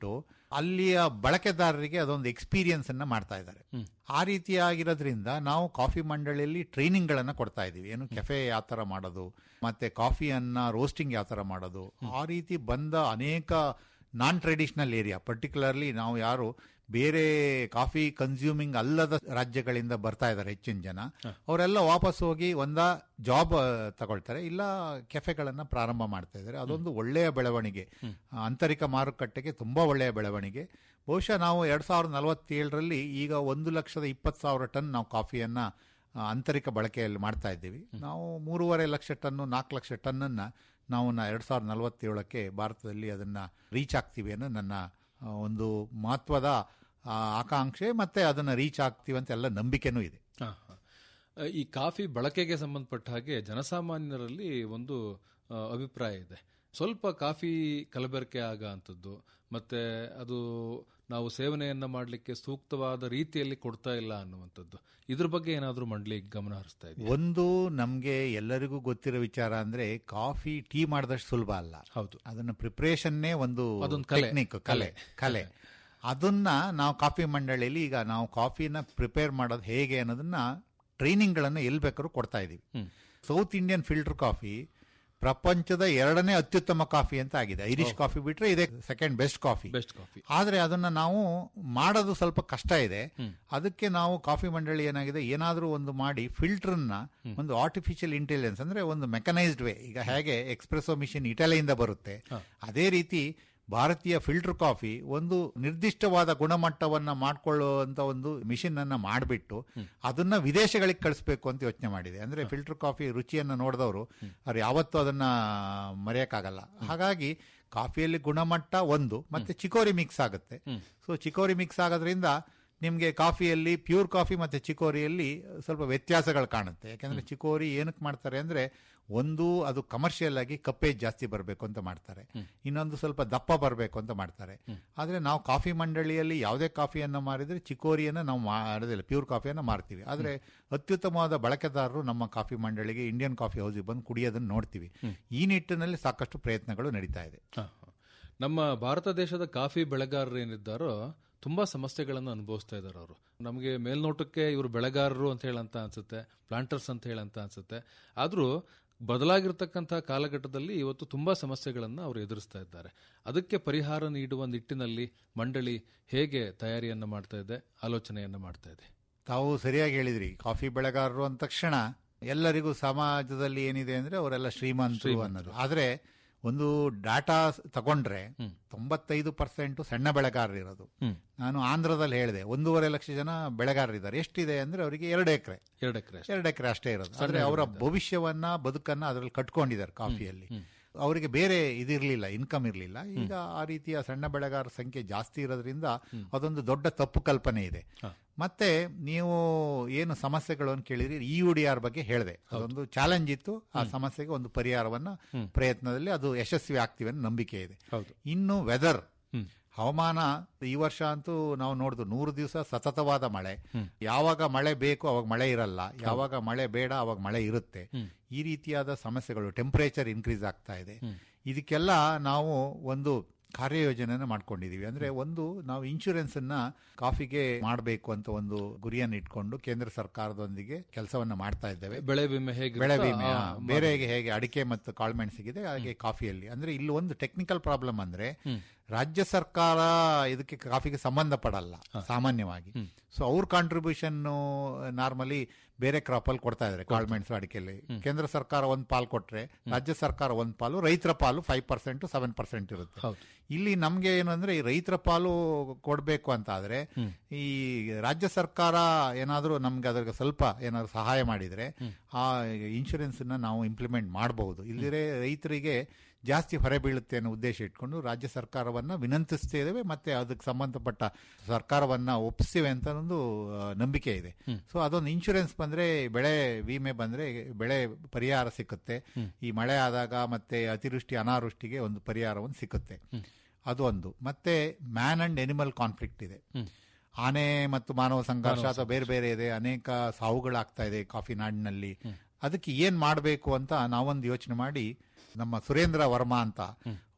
ಅಲ್ಲಿಯ ಬಳಕೆದಾರರಿಗೆ ಅದೊಂದು ಎಕ್ಸ್ಪೀರಿಯನ್ಸ್ ಅನ್ನ ಮಾಡ್ತಾ ಇದ್ದಾರೆ ಆ ರೀತಿಯಾಗಿರೋದ್ರಿಂದ ನಾವು ಕಾಫಿ ಮಂಡಳಿಯಲ್ಲಿ ಟ್ರೈನಿಂಗ್ ಗಳನ್ನ ಕೊಡ್ತಾ ಇದೀವಿ ಏನು ಕೆಫೆ ಯಾವ ತರ ಮಾಡೋದು ಮತ್ತೆ ಕಾಫಿಯನ್ನ ರೋಸ್ಟಿಂಗ್ ಯಾವ ತರ ಮಾಡೋದು ಆ ರೀತಿ ಬಂದ ಅನೇಕ ನಾನ್ ಟ್ರೆಡಿಷನಲ್ ಏರಿಯಾ ಪರ್ಟಿಕ್ಯುಲರ್ಲಿ ನಾವು ಯಾರು ಬೇರೆ ಕಾಫಿ ಕನ್ಸ್ಯೂಮಿಂಗ್ ಅಲ್ಲದ ರಾಜ್ಯಗಳಿಂದ ಬರ್ತಾ ಇದ್ದಾರೆ ಹೆಚ್ಚಿನ ಜನ ಅವರೆಲ್ಲ ವಾಪಸ್ ಹೋಗಿ ಒಂದ ಜಾಬ್ ತಗೊಳ್ತಾರೆ ಇಲ್ಲ ಕೆಫೆಗಳನ್ನ ಪ್ರಾರಂಭ ಮಾಡ್ತಾ ಇದ್ದಾರೆ ಅದೊಂದು ಒಳ್ಳೆಯ ಬೆಳವಣಿಗೆ ಆ, ಆಂತರಿಕ ಮಾರುಕಟ್ಟೆಗೆ ತುಂಬಾ ಒಳ್ಳೆಯ ಬೆಳವಣಿಗೆ ಬಹುಶಃ ನಾವು ಎರಡ್ ಸಾವಿರದ ನಲವತ್ತೇಳರಲ್ಲಿ ಈಗ ಒಂದು ಲಕ್ಷದ ಇಪ್ಪತ್ತು ಸಾವಿರ ಟನ್ ನಾವು ಕಾಫಿಯನ್ನ ಆ, ಆಂತರಿಕ ಬಳಕೆಯಲ್ಲಿ ಮಾಡ್ತಾ ಇದ್ದೀವಿ ನಾವು ಮೂರುವರೆ ಲಕ್ಷ ಟನ್ನು ನಾಲ್ಕು ಲಕ್ಷ ಟನ್ನನ್ನು ನಾವು ನ- ಎರಡ್ ಸಾವಿರದ ನಲವತ್ತೇಳಕ್ಕೆ ಭಾರತದಲ್ಲಿ ಅದನ್ನ ರೀಚ್ ಆಗ್ತೀವಿ ಅನ್ನೋ ನನ್ನ ಆ, ಒಂದು ಮಹತ್ವದ ಆ, ಆಕಾಂಕ್ಷೆ ಮತ್ತೆ ಅದನ್ನ ರೀಚ್ ಆಗ್ತೀವಿ ಅಂತ ಎಲ್ಲ ನಂಬಿಕೆನೂ ಇದೆ ಹಾ, ಹಾ. ಆ, ಈ ಕಾಫಿ ಬಳಕೆಗೆ ಸಂಬಂಧಪಟ್ಟ ಹಾಗೆ ಜನಸಾಮಾನ್ಯರಲ್ಲಿ ಒಂದು ಆ, ಅಭಿಪ್ರಾಯ ಇದೆ ಸ್ವಲ್ಪ ಕಾಫಿ ಕಲಬೆರಕೆ ಆಗ ಅಂತದ್ದು ಮತ್ತೆ ಅದು ನಾವು ಸೇವನೆಯನ್ನ ಮಾಡಲಿಕ್ಕೆ ಸೂಕ್ತವಾದ ರೀತಿಯಲ್ಲಿ ಕೊಡ್ತಾ ಇಲ್ಲ ಅನ್ನುವಂಥದ್ದು ಇದ್ರ ಬಗ್ಗೆ ಏನಾದರೂ ಮಂಡಳಿ ಗಮನ ಹರಿಸ್ತಾ ಇದೆ ಒಂದು ನಮ್ಗೆ ಎಲ್ಲರಿಗೂ ಗೊತ್ತಿರೋ ವಿಚಾರ ಅಂದ್ರೆ ಕಾಫಿ ಟೀ ಮಾಡಿದಷ್ಟು ಸುಲಭ ಅಲ್ಲ ಹೌದು ಅದನ್ನ ಪ್ರಿಪರೇಷನ್ನೇ ಒಂದು ಅದೊಂದು ಕಲೆ. ಟೆಕ್ನಿಕ್ ಕಲೆ ಕಲೆ ಅದನ್ನ ನಾವು ಕಾಫಿ ಮಂಡಳಿಯಲ್ಲಿ ಈಗ ನಾವು ಕಾಫಿನ ಪ್ರಿಪೇರ್ ಮಾಡೋದು ಹೇಗೆ ಅನ್ನೋದನ್ನ ಟ್ರೈನಿಂಗ್ ಗಳನ್ನು ಎಲ್ಲಿ ಬೇಕಾದ್ರೂ ಕೊಡ್ತಾ ಇದೀವಿ ಸೌತ್ ಇಂಡಿಯನ್ ಫಿಲ್ಟರ್ ಕಾಫಿ ಪ್ರಪಂಚದ ಎರಡನೇ ಅತ್ಯುತ್ತಮ ಕಾಫಿ ಅಂತ ಆಗಿದೆ ಐರಿಷ್ ಕಾಫಿ ಬಿಟ್ರೆ ಇದೇ second best coffee best coffee ಆದ್ರೆ ಅದನ್ನ ನಾವು ಮಾಡೋದು ಸ್ವಲ್ಪ ಕಷ್ಟ ಇದೆ ಅದಕ್ಕೆ ನಾವು ಕಾಫಿ ಮಂಡಳಿ ಏನಾಗಿದೆ ಏನಾದ್ರೂ ಒಂದು ಮಾಡಿ ಫಿಲ್ಟರ್ನ ಒಂದು ಆರ್ಟಿಫಿಷಿಯಲ್ ಇಂಟೆಲಿಜೆನ್ಸ್ ಅಂದ್ರೆ ಒಂದು ಮೆಕನೈಸ್ಡ್ ವೇ ಈಗ ಹೇಗೆ ಎಕ್ಸ್ಪ್ರೆಸೋ ಮಿಷಿನ್ ಇಟಲಿಯಿಂದ ಬರುತ್ತೆ ಅದೇ ರೀತಿ ಭಾರತೀಯ ಫಿಲ್ಟರ್ ಕಾಫಿ ಒಂದು ನಿರ್ದಿಷ್ಟವಾದ ಗುಣಮಟ್ಟವನ್ನ ಮಾಡ್ಕೊಳ್ಳುವಂತ ಒಂದು ಮಿಷಿನ್ ಅನ್ನ ಮಾಡಿಬಿಟ್ಟು ಅದನ್ನ ವಿದೇಶಗಳಿಗೆ ಕಳಿಸ್ಬೇಕು ಅಂತ ಯೋಚನೆ ಮಾಡಿದೆ ಅಂದ್ರೆ ಫಿಲ್ಟರ್ ಕಾಫಿ ರುಚಿಯನ್ನ ನೋಡಿದವರು ಅವ್ರು ಯಾವತ್ತೂ ಅದನ್ನ ಮರೆಯಕ್ಕಾಗಲ್ಲ ಹಾಗಾಗಿ ಕಾಫಿಯಲ್ಲಿ ಗುಣಮಟ್ಟ ಒಂದು ಮತ್ತೆ ಚಿಕೋರಿ ಮಿಕ್ಸ್ ಆಗುತ್ತೆ ಸೊ ಚಿಕೋರಿ ಮಿಕ್ಸ್ ಆಗೋದ್ರಿಂದ ನಿಮಗೆ ಕಾಫಿಯಲ್ಲಿ ಪ್ಯೂರ್ ಕಾಫಿ ಮತ್ತೆ ಚಿಕೋರಿಯಲ್ಲಿ ಸ್ವಲ್ಪ ವ್ಯತ್ಯಾಸಗಳು ಕಾಣುತ್ತೆ ಯಾಕಂದ್ರೆ ಚಿಕೋರಿ ಏನಕ್ಕೆ ಮಾಡ್ತಾರೆ ಅಂದ್ರೆ ಒಂದು ಅದು ಕಮರ್ಷಿಯಲ್ ಆಗಿ ಕಪ್ಪೇಜ್ ಜಾಸ್ತಿ ಬರಬೇಕು ಅಂತ ಮಾಡ್ತಾರೆ ಇನ್ನೊಂದು ಸ್ವಲ್ಪ ದಪ್ಪ ಬರಬೇಕು ಅಂತ ಮಾಡ್ತಾರೆ ಆದ್ರೆ ನಾವು ಕಾಫಿ ಮಂಡಳಿಯಲ್ಲಿ ಯಾವುದೇ ಕಾಫಿಯನ್ನ ಮಾರಿದ್ರೆ ಚಿಕೋರಿಯನ್ನ ನಾವು ಮಾಡೋದಿಲ್ಲ ಪ್ಯೂರ್ ಕಾಫಿಯನ್ನ ಮಾರ್ತೀವಿ ಆದ್ರೆ ಅತ್ಯುತ್ತಮವಾದ ಬಳಕೆದಾರರು ನಮ್ಮ ಕಾಫಿ ಮಂಡಳಿಗೆ ಇಂಡಿಯನ್ ಕಾಫಿ ಹೌಸಿಗೆ ಬಂದು ಕುಡಿಯೋದನ್ನ ನೋಡ್ತೀವಿ ಈ ನಿಟ್ಟಿನಲ್ಲಿ ಸಾಕಷ್ಟು ಪ್ರಯತ್ನಗಳು ನಡೀತಾ ಇದೆ ಹಾ, ಹಾ. ನಮ್ಮ ಭಾರತ ದೇಶದ ಕಾಫಿ ಬೆಳೆಗಾರರು ಏನಿದ್ದಾರೋ ತುಂಬಾ ಸಮಸ್ಯೆಗಳನ್ನು ಅನುಭವಿಸ್ತಾ ಇದ್ದಾರೆ ಅವರು ನಮಗೆ ಮೇಲ್ನೋಟಕ್ಕೆ ಇವರು ಬೆಳೆಗಾರರು ಅಂತ ಹೇಳಂತ ಅನ್ಸುತ್ತೆ ಪ್ಲಾಂಟರ್ಸ್ ಅಂತ ಹೇಳಂತ ಅನ್ಸುತ್ತೆ ಆದ್ರೂ ಬದಲಾಗಿರ್ತಕ್ಕಂಥ ಕಾಲಘಟ್ಟದಲ್ಲಿ ಇವತ್ತು ತುಂಬಾ ಸಮಸ್ಯೆಗಳನ್ನು ಅವರು ಎದುರಿಸ್ತಾ ಇದ್ದಾರೆ ಅದಕ್ಕೆ ಪರಿಹಾರ ನೀಡುವ ನಿಟ್ಟಿನಲ್ಲಿ ಮಂಡಳಿ ಹೇಗೆ ತಯಾರಿಯನ್ನ ಮಾಡ್ತಾ ಇದೆ ಆಲೋಚನೆಯನ್ನ ಮಾಡ್ತಾ ಇದೆ ತಾವು ಸರಿಯಾಗಿ ಹೇಳಿದ್ರಿ ಕಾಫಿ ಬೆಳೆಗಾರರು ಅಂದ ತಕ್ಷಣ ಎಲ್ಲರಿಗೂ ಸಮಾಜದಲ್ಲಿ ಏನಿದೆ ಅಂದ್ರೆ ಅವರೆಲ್ಲ ಶ್ರೀಮಂತರು ಅನ್ನೋದು ಆದ್ರೆ ಒಂದು ಡಾಟಾ ತಗೊಂಡ್ರೆ ತೊಂಬತ್ತೈದು ಪರ್ಸೆಂಟ್ ಸಣ್ಣ ಬೆಳೆಗಾರರು ಇರೋದು ನಾನು ಆಂಧ್ರದಲ್ಲಿ ಹೇಳಿದೆ ಒಂದೂವರೆ ಲಕ್ಷ ಜನ ಬೆಳೆಗಾರರಿದ್ದಾರೆ ಎಷ್ಟಿದೆ ಅಂದ್ರೆ ಅವರಿಗೆ ಎರಡು ಎಕರೆ ಎರಡು ಎಕರೆ ಎರಡು ಎಕರೆ ಅಷ್ಟೇ ಇರೋದು ಆದ್ರೆ ಅವರ ಭವಿಷ್ಯವನ್ನ ಬದುಕನ್ನ ಅದರಲ್ಲಿ ಕಟ್ಕೊಂಡಿದ್ದಾರೆ ಕಾಫಿಯಲ್ಲಿ ಅವರಿಗೆ ಬೇರೆ ಇದಿರ್ಲಿಲ್ಲ ಇನ್ಕಮ್ ಇರಲಿಲ್ಲ ಈಗ ಆ ರೀತಿಯ ಸಣ್ಣ ಬೆಳೆಗಾರರ ಸಂಖ್ಯೆ ಜಾಸ್ತಿ ಇರೋದ್ರಿಂದ ಅದೊಂದು ದೊಡ್ಡ ತಪ್ಪು ಕಲ್ಪನೆ ಇದೆ ಮತ್ತೆ ನೀವು ಏನು ಸಮಸ್ಯೆಗಳು ಅಂತ ಕೇಳಿದ್ರಿ ಇ ಯು ಡಿ ಆರ್ ಬಗ್ಗೆ ಹೇಳಿದೆ ಅದೊಂದು ಚಾಲೆಂಜ್ ಇತ್ತು ಆ ಸಮಸ್ಯೆಗೆ ಒಂದು ಪರಿಹಾರವನ್ನ ಪ್ರಯತ್ನದಲ್ಲಿ ಅದು ಯಶಸ್ವಿ ಆಗ್ತೀವಿ ಅನ್ನೋ ನಂಬಿಕೆ ಇದೆ ಹೌದು. ಇನ್ನು ವೆದರ್ ಹವಾಮಾನ ಈ ವರ್ಷ ಅಂತೂ ನಾವು ನೋಡಿದ್ವು ನೂರು ದಿವಸ ಸತತವಾದ ಮಳೆ ಯಾವಾಗ ಮಳೆ ಬೇಕು ಅವಾಗ ಮಳೆ ಇರಲ್ಲ ಯಾವಾಗ ಮಳೆ ಬೇಡ ಅವಾಗ ಮಳೆ ಇರುತ್ತೆ ಈ ರೀತಿಯಾದ ಸಮಸ್ಯೆಗಳು ಟೆಂಪರೇಚರ್ ಇನ್ಕ್ರೀಸ್ ಆಗ್ತಾ ಇದೆ ಇದಕ್ಕೆಲ್ಲ ನಾವು ಒಂದು ಕಾರ್ಯಯೋಜನೆಯನ್ನು ಮಾಡ್ಕೊಂಡಿದೀವಿ ಅಂದ್ರೆ ಒಂದು ನಾವು ಇನ್ಶೂರೆನ್ಸ್ ಅನ್ನ ಕಾಫಿಗೆ ಮಾಡಬೇಕು ಅಂತ ಒಂದು ಗುರಿಯನ್ನು ಇಟ್ಕೊಂಡು ಕೇಂದ್ರ ಸರ್ಕಾರದೊಂದಿಗೆ ಕೆಲಸವನ್ನ ಮಾಡ್ತಾ ಇದ್ದೇವೆ ಬೆಳೆ ವಿಮೆ ಹೇಗೆ ಬೆಳೆ ವಿಮೆ ಹಾ. ಬೇರೆಗೆ ಹೇಗೆ ಅಡಿಕೆ ಮತ್ತು ಕಾಳುಮೆಣಸಿಗಿದೆ ಹಾಗೆ ಕಾಫಿಯಲ್ಲಿ ಅಂದ್ರೆ ಇಲ್ಲಿ ಒಂದು ಟೆಕ್ನಿಕಲ್ ಪ್ರಾಬ್ಲಮ್ ಅಂದ್ರೆ ರಾಜ್ಯ ಸರ್ಕಾರ ಇದಕ್ಕೆ ಕಾಫಿಗೆ ಸಂಬಂಧ ಪಡಲ್ಲ ಸಾಮಾನ್ಯವಾಗಿ ಸೊ ಅವ್ರ ಕಾಂಟ್ರಿಬ್ಯೂಷನ್ ನಾರ್ಮಲಿ ಬೇರೆ ಕ್ರಾಪ್ ಅಲ್ಲಿ ಕೊಡ್ತಾ ಇದ್ದಾರೆ ಕಾಳುಮೆಣಸು ಅಡಿಕೆಯಲ್ಲಿ ಕೇಂದ್ರ ಸರ್ಕಾರ ಒಂದ್ ಪಾಲು ಕೊಟ್ರೆ ರಾಜ್ಯ ಸರ್ಕಾರ ಒಂದ್ ಪಾಲು ರೈತರ ಪಾಲು ಫೈವ್ ಪರ್ಸೆಂಟ್ ಸೆವೆನ್ ಪರ್ಸೆಂಟ್ ಇರುತ್ತೆ ಹೌದು. ಇಲ್ಲಿ ನಮ್ಗೆ ಏನು ಅಂದ್ರೆ ಈ ರೈತರ ಪಾಲು ಕೊಡಬೇಕು ಅಂತ ಆದ್ರೆ ಈ ರಾಜ್ಯ ಸರ್ಕಾರ ಏನಾದರೂ ನಮ್ಗೆ ಅದ್ರಿಗೆ ಸ್ವಲ್ಪ ಏನಾದ್ರು ಸಹಾಯ ಮಾಡಿದ್ರೆ ಆ ಇನ್ಶೂರೆನ್ಸ್ ನ ನಾವು ಇಂಪ್ಲಿಮೆಂಟ್ ಮಾಡಬಹುದು ಇಲ್ಲದಿದ್ರೆ ರೈತರಿಗೆ ಜಾಸ್ತಿ ಹೊರೆ ಬೀಳುತ್ತೆ ಅನ್ನೋ ಉದ್ದೇಶ ಇಟ್ಕೊಂಡು ರಾಜ್ಯ ಸರ್ಕಾರವನ್ನ ವಿನಂತಿಸ್ತಾ ಇದ್ದೇವೆ ಮತ್ತೆ ಅದಕ್ಕೆ ಸಂಬಂಧಪಟ್ಟ ಸರ್ಕಾರವನ್ನ ಒಪ್ಪಿಸ್ತೇವೆ ಅಂತ ಒಂದು ಆ, ನಂಬಿಕೆ ಇದೆ ಸೊ ಅದೊಂದು ಇನ್ಶೂರೆನ್ಸ್ ಬಂದ್ರೆ ಬೆಳೆ ವಿಮೆ ಬಂದ್ರೆ ಬೆಳೆ ಪರಿಹಾರ ಸಿಕ್ಕುತ್ತೆ ಈ ಮಳೆ ಆದಾಗ ಮತ್ತೆ ಅತಿವೃಷ್ಟಿ ಅನಾವೃಷ್ಟಿಗೆ ಒಂದು ಪರಿಹಾರವನ್ನು ಸಿಕ್ಕುತ್ತೆ ಅದು ಒಂದು ಮತ್ತೆ ಮ್ಯಾನ್ ಅಂಡ್ ಎನಿಮಲ್ ಕಾನ್ಫ್ಲಿಕ್ಟ್ ಇದೆ ಆನೆ ಮತ್ತು ಮಾನವ ಸಂಘರ್ಷ ಅಥವಾ ಬೇರೆ ಬೇರೆ ಇದೆ ಅನೇಕ ಸಾವುಗಳಾಗ್ತಾ ಇದೆ ಕಾಫಿ ನಾಡಿನಲ್ಲಿ ಅದಕ್ಕೆ ಏನ್ ಮಾಡಬೇಕು ಅಂತ ನಾವೊಂದು ಯೋಚನೆ ಮಾಡಿ ನಮ್ಮ ಸುರೇಂದ್ರ ವರ್ಮಾ ಅಂತ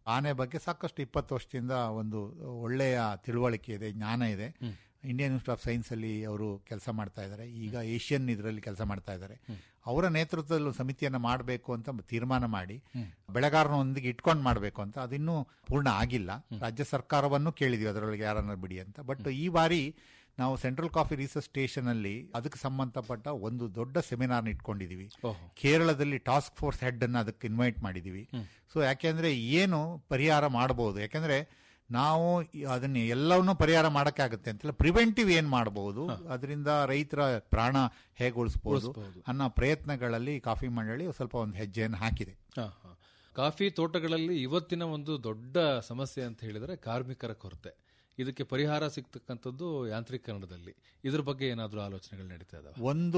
ಆನೆ ಬಗ್ಗೆ ಸಾಕಷ್ಟು ಇಪ್ಪತ್ತು ವರ್ಷದಿಂದ ಒಂದು ಒಳ್ಳೆಯ ತಿಳುವಳಿಕೆ ಇದೆ ಜ್ಞಾನ ಇದೆ ಇಂಡಿಯನ್ ಇನ್ಸ್ಟಿಟ್ಯೂಟ್ ಆಫ್ ಸೈನ್ಸ್ ಅಲ್ಲಿ ಅವರು ಕೆಲಸ ಮಾಡ್ತಾ ಇದ್ದಾರೆ ಈಗ ಏಷ್ಯನ್ ಇದರಲ್ಲಿ ಕೆಲಸ ಮಾಡ್ತಾ ಇದ್ದಾರೆ ಅವರ ನೇತೃತ್ವದಲ್ಲಿ ಒಂದು ಸಮಿತಿಯನ್ನ ಮಾಡಬೇಕು ಅಂತ ತೀರ್ಮಾನ ಮಾಡಿ ಬೆಳೆಗಾರನೊಂದಿಗೆ ಇಟ್ಕೊಂಡು ಮಾಡಬೇಕು ಅಂತ ಅದಿನ್ನೂ ಪೂರ್ಣ ಆಗಿಲ್ಲ ರಾಜ್ಯ ಸರ್ಕಾರವನ್ನು ಕೇಳಿದ್ವಿ ಅದರೊಳಗೆ ಯಾರನ್ನ ಬಿಡಿ ಅಂತ ಬಟ್ ಈ ಬಾರಿ ನಾವು ಸೆಂಟ್ರಲ್ ಕಾಫಿ ರಿಸರ್ಚ್ ಸ್ಟೇಷನ್ ಅಲ್ಲಿ ಅದಕ್ಕೆ ಸಂಬಂಧಪಟ್ಟ ಒಂದು ದೊಡ್ಡ ಸೆಮಿನಾರ್ ಇಟ್ಕೊಂಡಿದೀವಿ ಕೇರಳದಲ್ಲಿ ಟಾಸ್ಕ್ ಫೋರ್ಸ್ ಹೆಡ್ ಅನ್ನ ಅದಕ್ಕೆ ಇನ್ವೈಟ್ ಮಾಡಿದೀವಿ ಸೊ ಯಾಕೆಂದ್ರೆ ಏನು ಪರಿಹಾರ ಮಾಡಬಹುದು ಯಾಕೆಂದ್ರೆ ನಾವು ಈ- ಅದನ್ನ ಎಲ್ಲವನ್ನೂ ಪರಿಹಾರ ಮಾಡಕ್ಕಾಗುತ್ತೆ ಅಂತಲ್ಲ ಪ್ರಿವೆಂಟಿವ್ ಏನ್ ಮಾಡಬಹುದು ಅದರಿಂದ ರೈತರ ಪ್ರಾಣ ಹೇಗೆ ಉಳಿಸಬಹುದು ಅನ್ನೋ ಪ್ರಯತ್ನಗಳಲ್ಲಿ ಕಾಫಿ ಮಂಡಳಿ ಸ್ವಲ್ಪ ಒಂದು ಹೆಜ್ಜೆಯನ್ನು ಹಾಕಿದೆ ಹಾ, ಹಾ. ಕಾಫಿ ತೋಟಗಳಲ್ಲಿ ಇವತ್ತಿನ ಒಂದು ದೊಡ್ಡ ಸಮಸ್ಯೆ ಅಂತ ಹೇಳಿದ್ರೆ ಕಾರ್ಮಿಕರ ಕೊರತೆ ಇದಕ್ಕೆ ಪರಿಹಾರ ಸಿಗ್ತಕ್ಕಂಥದ್ದು ಯಾಂತ್ರೀಕರಣದಲ್ಲಿ ಇದ್ರ ಬಗ್ಗೆ ಏನಾದರೂ ಆಲೋಚನೆಗಳು ನಡೀತಾ ಇದಾವೆ ಒಂದು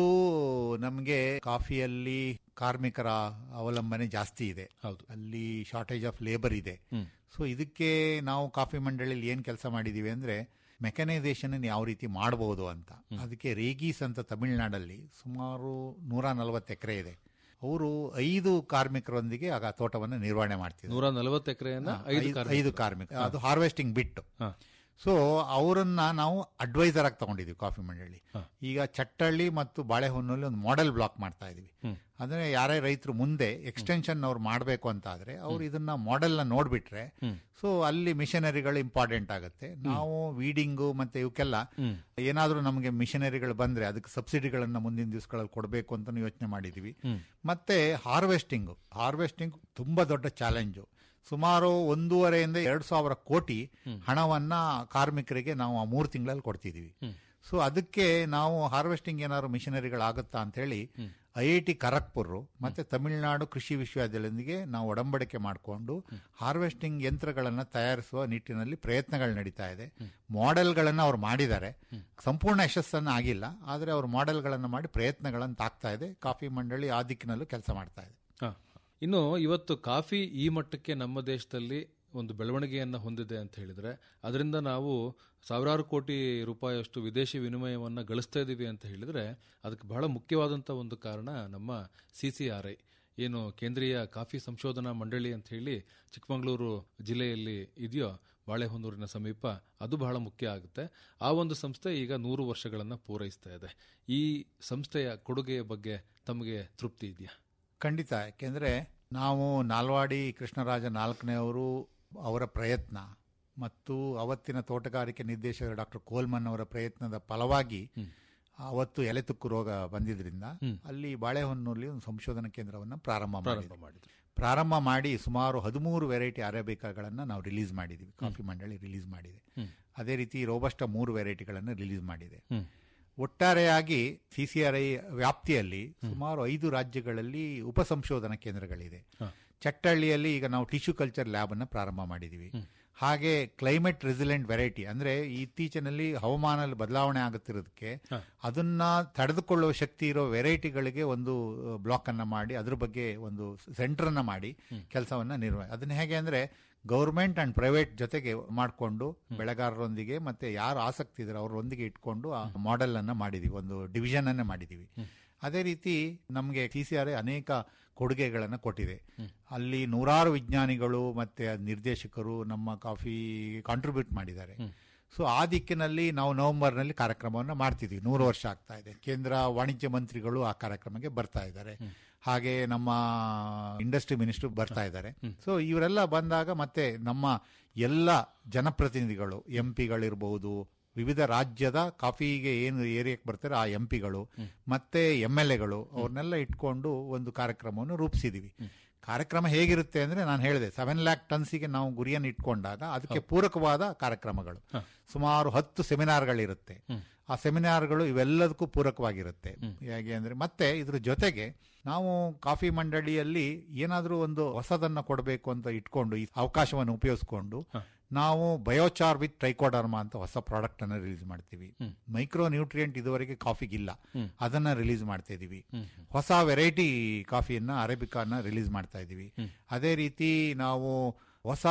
ನಮಗೆ ಕಾಫಿಯಲ್ಲಿ ಕಾರ್ಮಿಕರ ಅವಲಂಬನೆ ಜಾಸ್ತಿ ಇದೆ ಹೌದು. ಅಲ್ಲಿ ಶಾರ್ಟೇಜ್ ಆಫ್ ಲೇಬರ್ ಇದೆ ಸೊ ಇದಕ್ಕೆ ನಾವು ಕಾಫಿ ಮಂಡಳಿಯಲ್ಲಿ ಏನ್ ಕೆಲಸ ಮಾಡಿದೀವಿ ಅಂದ್ರೆ ಮೆಕನೈಸೇಷನ್ ಯಾವ ರೀತಿ ಮಾಡಬಹುದು ಅಂತ ಅದಕ್ಕೆ ರೇಗೀಸ್ ಅಂತ ತಮಿಳುನಾಡಲ್ಲಿ ಸುಮಾರು ನೂರ ನಲವತ್ತು ಎಕರೆ ಇದೆ ಅವರು ಐದು ಕಾರ್ಮಿಕರೊಂದಿಗೆ ಆಗ ತೋಟವನ್ನು ನಿರ್ವಹಣೆ ಮಾಡ್ತಿದ್ದಾರೆ ನೂರ ನಲವತ್ತು ಎಕರೆಯನ್ನ ಐದು ಐದು- ಕಾರ್ಮಿಕರು. ಐದು ಕಾರ್ಮಿಕ ಅದು ಹಾರ್ವೆಸ್ಟಿಂಗ್ ಬಿಟ್ಟು ಹಾ. ಸೊ ಅವರನ್ನ ನಾವು ಅಡ್ವೈಸರ್ ಆಗಿ ತಗೊಂಡಿದ್ವಿ ಕಾಫಿ ಮಂಡಳಿ ಈಗ ಚಟ್ಟಳ್ಳಿ ಮತ್ತು ಬಾಳೆಹೊನ್ನಲ್ಲಿ ಒಂದು ಮಾಡೆಲ್ ಬ್ಲಾಕ್ ಮಾಡ್ತಾ ಇದೀವಿ ಅಂದ್ರೆ ಯಾರೇ ರೈತರು ಮುಂದೆ ಎಕ್ಸ್ಟೆನ್ಷನ್ ಅವ್ರು ಮಾಡಬೇಕು ಅಂತ ಆದ್ರೆ ಅವ್ರು ಇದನ್ನ ಮಾಡೆಲ್ ನ ನೋಡ್ಬಿಟ್ರೆ ಸೊ ಅಲ್ಲಿ ಮಿಷನರಿಗಳು ಇಂಪಾರ್ಟೆಂಟ್ ಆಗುತ್ತೆ ನಾವು ವೀಡಿಂಗು ಮತ್ತೆ ಇವಕ್ಕೆಲ್ಲ ಏನಾದ್ರೂ ನಮಗೆ ಮಿಷನರಿಗಳು ಬಂದ್ರೆ ಅದಕ್ಕೆ ಸಬ್ಸಿಡಿಗಳನ್ನ ಮುಂದಿನ ದಿವಸಗಳಲ್ಲಿ ಕೊಡಬೇಕು ಅಂತ ಯೋಚನೆ ಮಾಡಿದೀವಿ ಮತ್ತೆ ಹಾರ್ವೆಸ್ಟಿಂಗ್ ಹಾರ್ವೆಸ್ಟಿಂಗ್ ತುಂಬಾ ದೊಡ್ಡ ಚಾಲೆಂಜು ಸುಮಾರು ಒಂದೂವರೆಯಿಂದ ಎರಡು ಸಾವಿರ ಕೋಟಿ ಹಣವನ್ನ ಕಾರ್ಮಿಕರಿಗೆ ನಾವು ಆ ಮೂರು ತಿಂಗಳಲ್ಲಿ ಕೊಡ್ತಿದೀವಿ ಸೊ ಅದಕ್ಕೆ ನಾವು ಹಾರ್ವೆಸ್ಟಿಂಗ್ ಏನಾದ್ರು ಮಿಷನರಿಗಳಾಗುತ್ತಾ ಅಂತ ಹೇಳಿ ಐ ಐ ಟಿ ಖರಗ್ಪುರ್ ಮತ್ತೆ ತಮಿಳುನಾಡು ಕೃಷಿ ವಿಶ್ವವಿದ್ಯಾಲಯದೊಂದಿಗೆ ನಾವು ಒಡಂಬಡಿಕೆ ಮಾಡಿಕೊಂಡು ಹಾರ್ವೆಸ್ಟಿಂಗ್ ಯಂತ್ರಗಳನ್ನ ತಯಾರಿಸುವ ನಿಟ್ಟಿನಲ್ಲಿ ಪ್ರಯತ್ನಗಳು ನಡೀತಾ ಇದೆ ಮಾಡೆಲ್ಗಳನ್ನ ಅವ್ರು ಮಾಡಿದ್ದಾರೆ ಸಂಪೂರ್ಣ ಯಶಸ್ಸನ್ನ ಆಗಿಲ್ಲ ಆದರೆ ಅವರು ಮಾಡೆಲ್ಗಳನ್ನ ಮಾಡಿ ಪ್ರಯತ್ನಗಳನ್ನು ತಾಕ್ತಾ ಇದೆ ಕಾಫಿ ಮಂಡಳಿ ಆ ದಿಕ್ಕಿನಲ್ಲೂ ಕೆಲಸ ಮಾಡ್ತಾ ಇದೆ ಹಾ. ಇನ್ನು ಇವತ್ತು ಕಾಫಿ ಈ ಮಟ್ಟಕ್ಕೆ ನಮ್ಮ ದೇಶದಲ್ಲಿ ಒಂದು ಬೆಳವಣಿಗೆಯನ್ನ ಹೊಂದಿದೆ ಅಂತ ಹೇಳಿದ್ರೆ ಅದರಿಂದ ನಾವು ಸಾವಿರಾರು ಕೋಟಿ ರೂಪಾಯಿಯಷ್ಟು ವಿದೇಶಿ ವಿನಿಮಯವನ್ನ ಗಳಿಸ್ತಾ ಇದ್ದೀವಿ ಅಂತ ಹೇಳಿದ್ರೆ ಅದಕ್ಕೆ ಬಹಳ ಮುಖ್ಯವಾದಂತ ಒಂದು ಕಾರಣ ನಮ್ಮ ಸಿ ಸಿ ಆರ್ ಐ ಏನು ಕೇಂದ್ರೀಯ ಕಾಫಿ ಸಂಶೋಧನಾ ಮಂಡಳಿ ಅಂತ ಹೇಳಿ ಚಿಕ್ಕಮಗಳೂರು ಜಿಲ್ಲೆಯಲ್ಲಿ ಇದೆಯೋ ಬಾಳೆಹೊನ್ನೂರಿನ ಸಮೀಪ ಅದು ಬಹಳ ಮುಖ್ಯ ಆಗುತ್ತೆ ಆ ಒಂದು ಸಂಸ್ಥೆ ಈಗ ನೂರು ವರ್ಷಗಳನ್ನ ಪೂರೈಸ್ತಾ ಇದೆ ಈ ಸಂಸ್ಥೆಯ ಕೊಡುಗೆಯ ಬಗ್ಗೆ ತಮಗೆ ತೃಪ್ತಿ ಇದೆಯಾ ಖಂಡಿತ ಯಾಕೆಂದ್ರೆ ನಾವು ನಾಲ್ವಾಡಿ ಕೃಷ್ಣರಾಜ ನಾಲ್ಕನೆಯವರು ಅವರ ಪ್ರಯತ್ನ ಮತ್ತು ಅವತ್ತಿನ ತೋಟಗಾರಿಕೆ ನಿರ್ದೇಶಕರು ಡಾಕ್ಟರ್ ಕೋಲ್ಮನ್ ಅವರ ಪ್ರಯತ್ನದ ಫಲವಾಗಿ ಅವತ್ತು ಎಲೆತುಕ್ಕು ರೋಗ ಬಂದಿದ್ರಿಂದ ಅಲ್ಲಿ ಬಾಳೆಹೊನ್ನೂರಲ್ಲಿ ಒಂದು ಸಂಶೋಧನಾ ಕೇಂದ್ರವನ್ನು ಪ್ರಾರಂಭ ಪ್ರಾರಂಭ ಮಾಡಿದ್ವಿ ಮಾಡಿದ್ರು ಪ್ರಾರಂಭ ಮಾಡಿ ಸುಮಾರು ಹದಿಮೂರು ವೆರೈಟಿ ಅರೇಬಿಕಾಗಳನ್ನ ನಾವು ರಿಲೀಸ್ ಮಾಡಿದ್ವಿ ಕಾಫಿ ಮಂಡಳಿ ರಿಲೀಸ್ ಮಾಡಿದೆ ಅದೇ ರೀತಿ ರೋಬಸ್ಟ ಮೂರು ವೆರೈಟಿಗಳನ್ನು ರಿಲೀಸ್ ಮಾಡಿದೆ ಒಟ್ಟಾರೆಯಾಗಿ ಸಿಸಿಆರ್ಐ ವ್ಯಾಪ್ತಿಯಲ್ಲಿ ಸುಮಾರು ಐದು ರಾಜ್ಯಗಳಲ್ಲಿ ಉಪ ಸಂಶೋಧನಾ ಕೇಂದ್ರಗಳಿದೆ ಚಟ್ಟಳ್ಳಿಯಲ್ಲಿ ಈಗ ನಾವು ಟಿಶ್ಯೂ ಕಲ್ಚರ್ ಲ್ಯಾಬ್ ಅನ್ನ ಪ್ರಾರಂಭ ಮಾಡಿದೀವಿ ಹಾಗೆ ಕ್ಲೈಮೇಟ್ ರೆಸಿಲೆಂಟ್ ವೆರೈಟಿ ಅಂದ್ರೆ ಇತ್ತೀಚಿನಲ್ಲಿ ಹವಾಮಾನ ಬದಲಾವಣೆ ಆಗುತ್ತಿರೋದಕ್ಕೆ ಅದನ್ನ ತಡೆದುಕೊಳ್ಳುವ ಶಕ್ತಿ ಇರೋ ವೆರೈಟಿಗಳಿಗೆ ಒಂದು ಬ್ಲಾಕ್ ಅನ್ನ ಮಾಡಿ ಅದ್ರ ಬಗ್ಗೆ ಒಂದು ಸೆಂಟರ್ ಅನ್ನ ಮಾಡಿ ಕೆಲಸವನ್ನ ನಿರ್ವಹ ಅದನ್ನ ಹೇಗೆ ಅಂದ್ರೆ ಗೌರ್ಮೆಂಟ್ ಅಂಡ್ ಪ್ರೈವೇಟ್ ಜೊತೆಗೆ ಮಾಡಿಕೊಂಡು ಬೆಳೆಗಾರರೊಂದಿಗೆ ಮತ್ತೆ ಯಾರು ಆಸಕ್ತಿ ಇದ್ರೆ ಅವರೊಂದಿಗೆ ಇಟ್ಕೊಂಡು ಆ ಮಾಡೆಲ್ ಅನ್ನ ಮಾಡಿದೀವಿ ಒಂದು ಡಿವಿಷನ್ ಅನ್ನ ಮಾಡಿದೀವಿ ಅದೇ ರೀತಿ ನಮಗೆ ಟಿಸಿಆರ್ ಅನೇಕ ಕೊಡುಗೆಗಳನ್ನು ಕೊಟ್ಟಿದೆ ಅಲ್ಲಿ ನೂರಾರು ವಿಜ್ಞಾನಿಗಳು ಮತ್ತೆ ನಿರ್ದೇಶಕರು ನಮ್ಮ ಕಾಫಿ ಕಾಂಟ್ರಿಬ್ಯೂಟ್ ಮಾಡಿದ್ದಾರೆ ಸೊ ಆ ದಿಕ್ಕಿನಲ್ಲಿ ನಾವು ನವೆಂಬರ್ನಲ್ಲಿ ಕಾರ್ಯಕ್ರಮವನ್ನು ಮಾಡ್ತಿದ್ವಿ ನೂರು ವರ್ಷ ಆಗ್ತಾ ಇದೆ ಕೇಂದ್ರ ವಾಣಿಜ್ಯ ಮಂತ್ರಿಗಳು ಆ ಕಾರ್ಯಕ್ರಮಕ್ಕೆ ಬರ್ತಾ ಇದ್ದಾರೆ ಹಾಗೆ ನಮ್ಮ ಇಂಡಸ್ಟ್ರಿ ಮಿನಿಸ್ಟರ್ ಬರ್ತಾ ಇದ್ದಾರೆ ಸೊ ಇವರೆಲ್ಲ ಬಂದಾಗ ಮತ್ತೆ ನಮ್ಮ ಎಲ್ಲ ಜನಪ್ರತಿನಿಧಿಗಳು ಎಂ ಪಿಗಳಿರ್ಬಹುದು ವಿವಿಧ ರಾಜ್ಯದ ಕಾಫಿಗೆ ಏನು ಏರಿಯಾಕ್ಕೆ ಬರ್ತಾರೆ ಆ ಎಂ ಪಿಗಳು ಮತ್ತೆ ಎಂ ಎಲ್ ಎಗಳು ಅವ್ರನ್ನೆಲ್ಲ ಇಟ್ಕೊಂಡು ಒಂದು ಕಾರ್ಯಕ್ರಮವನ್ನು ರೂಪಿಸಿದೀವಿ ಕಾರ್ಯಕ್ರಮ ಹೇಗಿರುತ್ತೆ ಅಂದ್ರೆ ನಾನು ಹೇಳಿದೆ ಸೆವೆನ್ ಲ್ಯಾಕ್ ಟನ್ಸಿಗೆ ನಾವು ಗುರಿಯನ್ನು ಇಟ್ಕೊಂಡಾಗ ಅದಕ್ಕೆ ಪೂರಕವಾದ ಕಾರ್ಯಕ್ರಮಗಳು ಸುಮಾರು ಹತ್ತು ಸೆಮಿನಾರ್ಗಳಿರುತ್ತೆ ಆ ಸೆಮಿನಾರ್ಗಳು ಇವೆಲ್ಲದಕ್ಕೂ ಪೂರಕವಾಗಿರುತ್ತೆ ಹೇಗೆ ಅಂದ್ರೆ ಮತ್ತೆ ಇದ್ರ ಜೊತೆಗೆ ನಾವು ಕಾಫಿ ಮಂಡಳಿಯಲ್ಲಿ ಏನಾದರೂ ಒಂದು ಹೊಸದನ್ನ ಕೊಡಬೇಕು ಅಂತ ಇಟ್ಕೊಂಡು ಈ ಅವಕಾಶವನ್ನು ಉಪಯೋಗಿಸ್ಕೊಂಡು ನಾವು ಬಯೋಚಾರ್ ವಿತ್ ಟ್ರೈಕೋಡರ್ಮಾ ಅಂತ ಹೊಸ ಪ್ರಾಡಕ್ಟ್ ಅನ್ನ ರಿಲೀಸ್ ಮಾಡ್ತೀವಿ ಮೈಕ್ರೋ ನ್ಯೂಟ್ರಿಯೆಂಟ್ ಇದುವರೆಗೆ ಕಾಫಿಗಿಲ್ಲ ಅದನ್ನ ರಿಲೀಸ್ ಮಾಡ್ತಾ ಇದೀವಿ ಹೊಸ ವೆರೈಟಿ ಕಾಫಿಯನ್ನ ಅರೇಬಿಕಾನ ರಿಲೀಸ್ ಮಾಡ್ತಾ ಇದೀವಿ ಅದೇ ರೀತಿ ನಾವು ಹೊಸ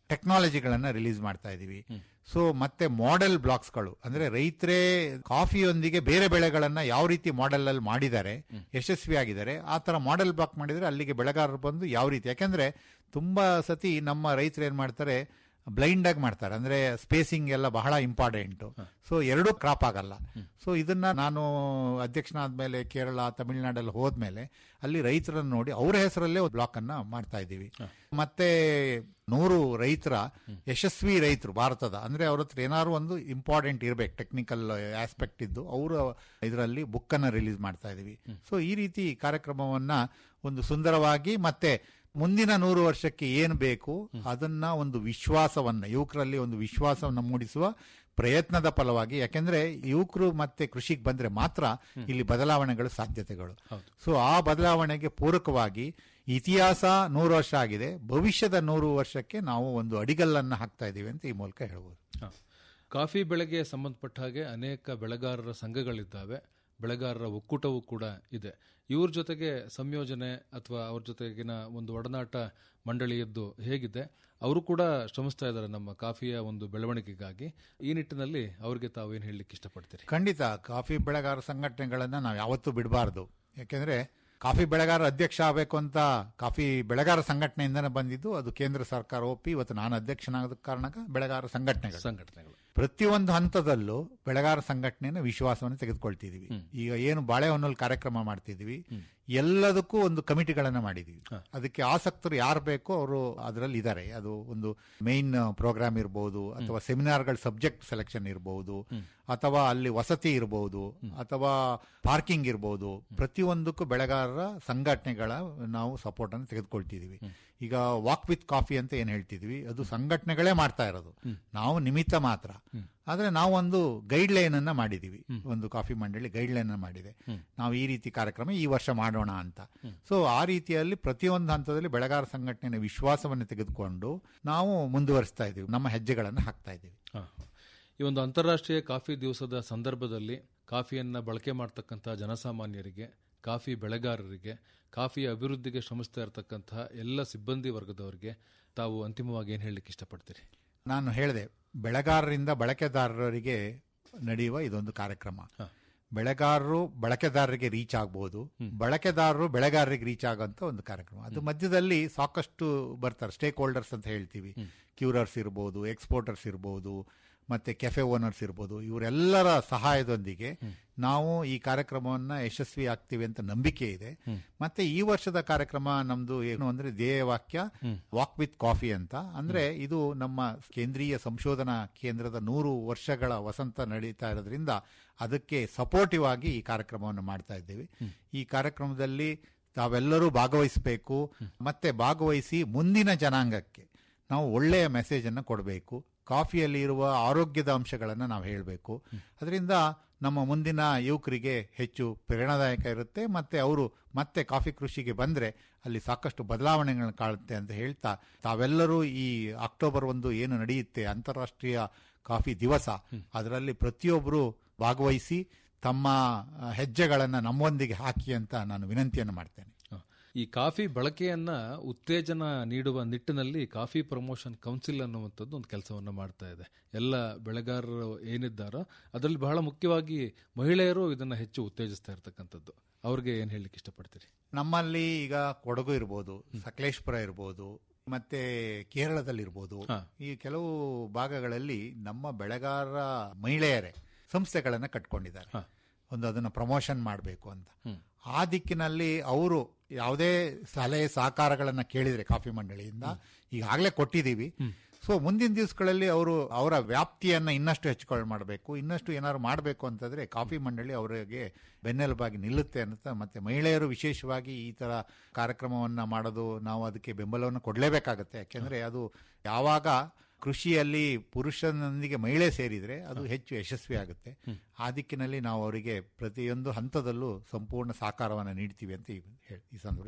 ಟೆಕ್ನಾಲಜಿಗಳನ್ನ ರಿಲೀಸ್ ಮಾಡ್ತಾ ಇದೀವಿ ಸೊ ಮತ್ತೆ ಮಾಡೆಲ್ ಬ್ಲಾಕ್ಸ್ಗಳು ಅಂದ್ರೆ ರೈತರೇ ಕಾಫಿಯೊಂದಿಗೆ ಬೇರೆ ಬೆಳೆಗಳನ್ನ ಯಾವ ರೀತಿ ಮಾಡೆಲ್ ಅಲ್ಲಿ ಮಾಡಿದ್ದಾರೆ ಯಶಸ್ವಿಯಾಗಿದ್ದಾರೆ ಆ ತರ ಮಾಡೆಲ್ ಬ್ಲಾಕ್ ಮಾಡಿದ್ರೆ ಅಲ್ಲಿಗೆ ಬೆಳೆಗಾರರು ಬಂದು ಯಾವ ರೀತಿ ಯಾಕಂದ್ರೆ ತುಂಬಾ ಸತಿ ನಮ್ಮ ರೈತರು ಏನ್ ಮಾಡ್ತಾರೆ ಬ್ಲೈಂಡ್ ಆಗಿ ಮಾಡ್ತಾರೆ ಅಂದ್ರೆ ಸ್ಪೇಸಿಂಗ್ ಎಲ್ಲ ಬಹಳ ಇಂಪಾರ್ಟೆಂಟ್ ಸೊ ಎರಡೂ ಕ್ರಾಪ್ ಆಗಲ್ಲ ಸೊ ಇದನ್ನ ನಾನು ಅಧ್ಯಕ್ಷನಾದ್ಮೇಲೆ ಕೇರಳ ತಮಿಳುನಾಡಲ್ಲಿ ಹೋದ್ಮೇಲೆ ಅಲ್ಲಿ ರೈತರನ್ನು ನೋಡಿ ಅವರ ಹೆಸರಲ್ಲೇ ಒಂದು ಬ್ಲಾಕ್ ಅನ್ನ ಮಾಡ್ತಾ ಇದ್ದೀವಿ ಮತ್ತೆ ನೂರು ರೈತರ ಯಶಸ್ವಿ ರೈತರು ಭಾರತದ ಅಂದ್ರೆ ಅವ್ರ ಹತ್ರ ಏನಾದ್ರು ಒಂದು ಇಂಪಾರ್ಟೆಂಟ್ ಇರಬೇಕು ಟೆಕ್ನಿಕಲ್ ಆಸ್ಪೆಕ್ಟ್ ಇದ್ದು ಅವರ ಇದರಲ್ಲಿ ಬುಕ್ ಅನ್ನ ರಿಲೀಸ್ ಮಾಡ್ತಾ ಇದೀವಿ ಸೊ ಈ ರೀತಿ ಕಾರ್ಯಕ್ರಮವನ್ನ ಒಂದು ಸುಂದರವಾಗಿ ಮತ್ತೆ ಮುಂದಿನ ನೂರು ವರ್ಷಕ್ಕೆ ಏನು ಬೇಕು ಅದನ್ನ ಒಂದು ವಿಶ್ವಾಸವನ್ನ ಯುವಕರಲ್ಲಿ ಒಂದು ವಿಶ್ವಾಸವನ್ನ ಮೂಡಿಸುವ ಪ್ರಯತ್ನದ ಫಲವಾಗಿ ಯಾಕೆಂದ್ರೆ ಯುವಕರು ಮತ್ತೆ ಕೃಷಿಗೆ ಬಂದ್ರೆ ಮಾತ್ರ ಇಲ್ಲಿ ಬದಲಾವಣೆಗಳು ಸಾಧ್ಯತೆಗಳು ಸೊ ಆ ಬದಲಾವಣೆಗೆ ಪೂರಕವಾಗಿ ಇತಿಹಾಸ ನೂರು ವರ್ಷ ಆಗಿದೆ ಭವಿಷ್ಯದ ನೂರು ವರ್ಷಕ್ಕೆ ನಾವು ಒಂದು ಅಡಿಗಲ್ಲನ್ನ ಹಾಕ್ತಾ ಇದೀವಿ ಅಂತ ಈ ಮೂಲಕ ಹೇಳ್ಬೋದು ಹ. ಕಾಫಿ ಬೆಳೆಗೆ ಸಂಬಂಧಪಟ್ಟ ಹಾಗೆ ಅನೇಕ ಬೆಳೆಗಾರರ ಸಂಘಗಳಿದ್ದಾವೆ ಬೆಳೆಗಾರರ ಒಕ್ಕೂಟವೂ ಕೂಡ ಇದೆ ಇವ್ರ ಜೊತೆಗೆ ಸಂಯೋಜನೆ ಅಥವಾ ಅವ್ರ ಜೊತೆಗಿನ ಒಂದು ಒಡನಾಟ ಮಂಡಳಿಯದ್ದು ಹೇಗಿದೆ ಅವರು ಕೂಡ ಶ್ರಮಿಸ್ತಾ ಇದ್ದಾರೆ ನಮ್ಮ ಕಾಫಿಯ ಒಂದು ಬೆಳವಣಿಗೆಗಾಗಿ ಈ ನಿಟ್ಟಿನಲ್ಲಿ ಅವ್ರಿಗೆ ತಾವು ಏನು ಹೇಳಲಿಕ್ಕೆ ಇಷ್ಟಪಡ್ತೀರಿ ಖಂಡಿತ ಕಾಫಿ ಬೆಳೆಗಾರ ಸಂಘಟನೆಗಳನ್ನ ನಾವು ಯಾವತ್ತೂ ಬಿಡಬಾರ್ದು ಯಾಕೆಂದ್ರೆ ಕಾಫಿ ಬೆಳೆಗಾರ ಅಧ್ಯಕ್ಷ ಆಗಬೇಕು ಅಂತ ಕಾಫಿ ಬೆಳೆಗಾರ ಸಂಘಟನೆಯಿಂದನೇ ಬಂದಿದ್ದು ಅದು ಕೇಂದ್ರ ಸರ್ಕಾರ ಒಪ್ಪಿ ಇವತ್ತು ನಾನು ಅಧ್ಯಕ್ಷನಾದ ಕಾರಣಕ ಬೆಳೆಗಾರ ಸಂಘಟನೆಗಳು ಸಂಘಟನೆಗಳು ಪ್ರತಿಯೊಂದು ಹಂತದಲ್ಲೂ ಬೆಳೆಗಾರ ಸಂಘಟನೆಯ ವಿಶ್ವಾಸವನ್ನು ತೆಗೆದುಕೊಳ್ತಿದೀವಿ ಈಗ ಏನು ಬಾಳೆಹೊನ್ನಲ್ಲಿ ಕಾರ್ಯಕ್ರಮ ಮಾಡ್ತಿದೀವಿ ಎಲ್ಲದಕ್ಕೂ ಒಂದು ಕಮಿಟಿಗಳನ್ನ ಮಾಡಿದೀವಿ ಅದಕ್ಕೆ ಆಸಕ್ತರು ಯಾರು ಬೇಕೋ ಅವರು ಅದರಲ್ಲಿ ಇದ್ದಾರೆ ಅದು ಒಂದು ಮೇನ್ ಪ್ರೋಗ್ರಾಮ್ ಇರಬಹುದು ಅಥವಾ ಸೆಮಿನಾರ್ಗಳ ಸಬ್ಜೆಕ್ಟ್ ಸೆಲೆಕ್ಷನ್ ಇರಬಹುದು ಅಥವಾ ಅಲ್ಲಿ ವಸತಿ ಇರಬಹುದು ಅಥವಾ ಪಾರ್ಕಿಂಗ್ ಇರಬಹುದು ಪ್ರತಿಯೊಂದಕ್ಕೂ ಬೆಳೆಗಾರರ ಸಂಘಟನೆಗಳ ನಾವು ಸಪೋರ್ಟ್ ಅನ್ನು ತೆಗೆದುಕೊಳ್ತಿದೀವಿ ಈಗ ವಾಕ್ ವಿತ್ ಕಾಫಿ ಅಂತ ಏನ್ ಹೇಳ್ತಿದ್ವಿ ಅದು ಸಂಘಟನೆಗಳೇ ಮಾಡ್ತಾ ಇರೋದು ನಾವು ನಿಮಿತ್ತ ಮಾತ್ರ ಆದ್ರೆ ನಾವು ಒಂದು ಗೈಡ್ ಲೈನ್ ಅನ್ನ ಮಾಡಿದೀವಿ ಒಂದು ಕಾಫಿ ಮಂಡಳಿ ಗೈಡ್ ಲೈನ್ ಅನ್ನ ಮಾಡಿದೆ ನಾವು ಈ ರೀತಿ ಕಾರ್ಯಕ್ರಮ ಈ ವರ್ಷ ಮಾಡೋಣ ಅಂತ ಸೊ ಆ ರೀತಿಯಲ್ಲಿ ಪ್ರತಿಯೊಂದು ಹಂತದಲ್ಲಿ ಬೆಳೆಗಾರ ಸಂಘಟನೆಯ ವಿಶ್ವಾಸವನ್ನು ತೆಗೆದುಕೊಂಡು ನಾವು ಮುಂದುವರಿಸ್ತಾ ಇದೀವಿ ನಮ್ಮ ಹೆಜ್ಜೆಗಳನ್ನು ಹಾಕ್ತಾ ಇದೀವಿ ಹ. ಈ ಒಂದು ಅಂತಾರಾಷ್ಟ್ರೀಯ ಕಾಫಿ ದಿವಸದ ಸಂದರ್ಭದಲ್ಲಿ ಕಾಫಿಯನ್ನ ಬಳಕೆ ಮಾಡ್ತಕ್ಕಂಥ ಜನಸಾಮಾನ್ಯರಿಗೆ ಕಾಫಿ ಬೆಳೆಗಾರರಿಗೆ ಕಾಫಿಯ ಅಭಿವೃದ್ಧಿಗೆ ಶ್ರಮಿಸ್ತಾ ಇರತಕ್ಕಂತಹ ಎಲ್ಲ ಸಿಬ್ಬಂದಿ ವರ್ಗದವರಿಗೆ ತಾವು ಅಂತಿಮವಾಗಿ ಏನು ಹೇಳಲಿಕ್ಕೆ ಇಷ್ಟಪಡ್ತೀರಿ ನಾನು ಹೇಳಿದೆ ಬೆಳೆಗಾರರಿಂದ ಬಳಕೆದಾರರಿಗೆ ನಡೆಯುವ ಇದೊಂದು ಕಾರ್ಯಕ್ರಮ ಬೆಳೆಗಾರರು ಬಳಕೆದಾರರಿಗೆ ರೀಚ್ ಆಗ್ಬೋದು ಬಳಕೆದಾರರು ಬೆಳೆಗಾರರಿಗೆ ರೀಚ್ ಆಗೋಂಥ ಒಂದು ಕಾರ್ಯಕ್ರಮ ಅದು ಮಧ್ಯದಲ್ಲಿ ಸಾಕಷ್ಟು ಬರ್ತಾರೆ ಸ್ಟೇಕ್ ಹೋಲ್ಡರ್ಸ್ ಅಂತ ಹೇಳ್ತೀವಿ ಕ್ಯೂರರ್ಸ್ ಇರ್ಬೋದು ಎಕ್ಸ್ಪೋರ್ಟರ್ಸ್ ಇರ್ಬೋದು ಮತ್ತೆ ಕೆಫೆ ಓನರ್ಸ್ ಇರ್ಬೋದು ಇವರೆಲ್ಲರ ಸಹಾಯದೊಂದಿಗೆ ನಾವು ಈ ಕಾರ್ಯಕ್ರಮವನ್ನ ಯಶಸ್ವಿ ಆಗ್ತೀವಿ ಅಂತ ನಂಬಿಕೆ ಇದೆ ಮತ್ತೆ ಈ ವರ್ಷದ ಕಾರ್ಯಕ್ರಮ ನಮ್ದು ಏನು ಅಂದ್ರೆ ಧ್ಯೇಯವಾಕ್ಯ ವಾಕ್ ವಿತ್ ಕಾಫಿ ಅಂತ ಅಂದ್ರೆ ಇದು ನಮ್ಮ ಕೇಂದ್ರೀಯ ಸಂಶೋಧನಾ ಕೇಂದ್ರದ ನೂರು ವರ್ಷಗಳ ವಸಂತ ನಡೀತಾ ಇರೋದ್ರಿಂದ ಅದಕ್ಕೆ ಸಪೋರ್ಟಿವ್ ಆಗಿ ಈ ಕಾರ್ಯಕ್ರಮವನ್ನು ಮಾಡ್ತಾ ಇದ್ದೇವೆ ಈ ಕಾರ್ಯಕ್ರಮದಲ್ಲಿ ತಾವೆಲ್ಲರೂ ಭಾಗವಹಿಸಬೇಕು ಮತ್ತೆ ಭಾಗವಹಿಸಿ ಮುಂದಿನ ಜನಾಂಗಕ್ಕೆ ನಾವು ಒಳ್ಳೆಯ ಮೆಸೇಜ್ ಅನ್ನು ಕೊಡಬೇಕು ಕಾಫಿಯಲ್ಲಿ ಇರುವ ಆರೋಗ್ಯದ ಅಂಶಗಳನ್ನು ನಾವು ಹೇಳಬೇಕು ಅದರಿಂದ ನಮ್ಮ ಮುಂದಿನ ಯುವಕರಿಗೆ ಹೆಚ್ಚು ಪ್ರೇರಣಾದಾಯಕ ಇರುತ್ತೆ ಮತ್ತೆ ಅವರು ಮತ್ತೆ ಕಾಫಿ ಕೃಷಿಗೆ ಬಂದ್ರೆ ಅಲ್ಲಿ ಸಾಕಷ್ಟು ಬದಲಾವಣೆಗಳನ್ನು ಕಾಣುತ್ತೆ ಅಂತ ಹೇಳ್ತಾ ತಾವೆಲ್ಲರೂ ಈ ಅಕ್ಟೋಬರ್ ಒಂದು ಏನು ನಡೆಯುತ್ತೆ ಅಂತಾರಾಷ್ಟ್ರೀಯ ಕಾಫಿ ದಿವಸ ಅದರಲ್ಲಿ ಪ್ರತಿಯೊಬ್ಬರು ಭಾಗವಹಿಸಿ ತಮ್ಮ ಆ, ಹೆಜ್ಜೆಗಳನ್ನ ನಮ್ಮೊಂದಿಗೆ ಹಾಕಿ ಅಂತ ನಾನು ವಿನಂತಿಯನ್ನು ಮಾಡ್ತೇನೆ ಹ. ಈ ಕಾಫಿ ಬಳಕೆಯನ್ನ ಉತ್ತೇಜನ ನೀಡುವ ನಿಟ್ಟಿನಲ್ಲಿ ಕಾಫಿ ಪ್ರಮೋಷನ್ ಕೌನ್ಸಿಲ್ ಅನ್ನುವಂಥದ್ದು ಒಂದು ಕೆಲಸವನ್ನ ಮಾಡ್ತಾ ಇದೆ ಎಲ್ಲ ಬೆಳೆಗಾರರು ಏನಿದ್ದಾರೋ ಅದರಲ್ಲಿ ಬಹಳ ಮುಖ್ಯವಾಗಿ ಮಹಿಳೆಯರು ಇದನ್ನ ಹೆಚ್ಚು ಉತ್ತೇಜಿಸ್ತಾ ಇರತಕ್ಕಂಥದ್ದು ಅವ್ರಿಗೆ ಏನ್ ಹೇಳಲಿಕ್ಕೆ ಇಷ್ಟಪಡ್ತೀರಿ ನಮ್ಮಲ್ಲಿ ಈಗ ಕೊಡಗು ಇರ್ಬೋದು ಸಕಲೇಶ್ಪುರ ಇರ್ಬೋದು ಮತ್ತೆ ಕೇರಳದಲ್ಲಿ ಇರ್ಬೋದು ಈ ಕೆಲವು ಭಾಗಗಳಲ್ಲಿ ನಮ್ಮ ಬೆಳೆಗಾರರ ಮಹಿಳೆಯರೇ ಸಂಸ್ಥೆಗಳನ್ನ ಕಟ್ಕೊಂಡಿದ್ದಾರೆ ಒಂದು ಅದನ್ನ ಪ್ರಮೋಷನ್ ಮಾಡಬೇಕು ಅಂತ ಆ ದಿಕ್ಕಿನಲ್ಲಿ ಅವರು ಯಾವುದೇ ಸಲಹೆ ಸಹಕಾರಗಳನ್ನ ಕೇಳಿದ್ರೆ ಕಾಫಿ ಮಂಡಳಿಯಿಂದ ಈಗಾಗಲೇ ಕೊಟ್ಟಿದ್ದೀವಿ ಸೊ ಮುಂದಿನ ದಿವಸಗಳಲ್ಲಿ ಅವರು ಅವರ ವ್ಯಾಪ್ತಿಯನ್ನ ಇನ್ನಷ್ಟು ಹೆಚ್ಚುಗಳು ಮಾಡಬೇಕು ಇನ್ನಷ್ಟು ಏನಾದ್ರು ಮಾಡಬೇಕು ಅಂತಂದ್ರೆ ಕಾಫಿ ಮಂಡಳಿ ಅವರಿಗೆ ಬೆನ್ನೆಲುಬಾಗಿ ನಿಲ್ಲುತ್ತೆ ಅಂತ ಮತ್ತೆ ಮಹಿಳೆಯರು ವಿಶೇಷವಾಗಿ ಈ ತರ ಕಾರ್ಯಕ್ರಮವನ್ನ ಮಾಡೋದು ನಾವು ಅದಕ್ಕೆ ಬೆಂಬಲವನ್ನು ಕೊಡಲೇಬೇಕಾಗತ್ತೆ ಯಾಕೆಂದ್ರೆ ಅದು ಯಾವಾಗ ಕೃಷಿಯಲ್ಲಿ ಪುರುಷನೊಂದಿಗೆ ಮಹಿಳೆ ಸೇರಿದ್ರೆ ಅದು ಹೆಚ್ಚು ಯಶಸ್ವಿ ಆಗುತ್ತೆ ಆ ದಿಕ್ಕಿನಲ್ಲಿ ನಾವು ಅವರಿಗೆ ಪ್ರತಿಯೊಂದು ಹಂತದಲ್ಲೂ ಸಂಪೂರ್ಣ ಸಹಕಾರವನ್ನು ನೀಡ್ತೀವಿ ಅಂತ ಈ ಹೇಳ್- ಈ ಸಂದರ್ಭ ಹೇಳ್ತೀನಿ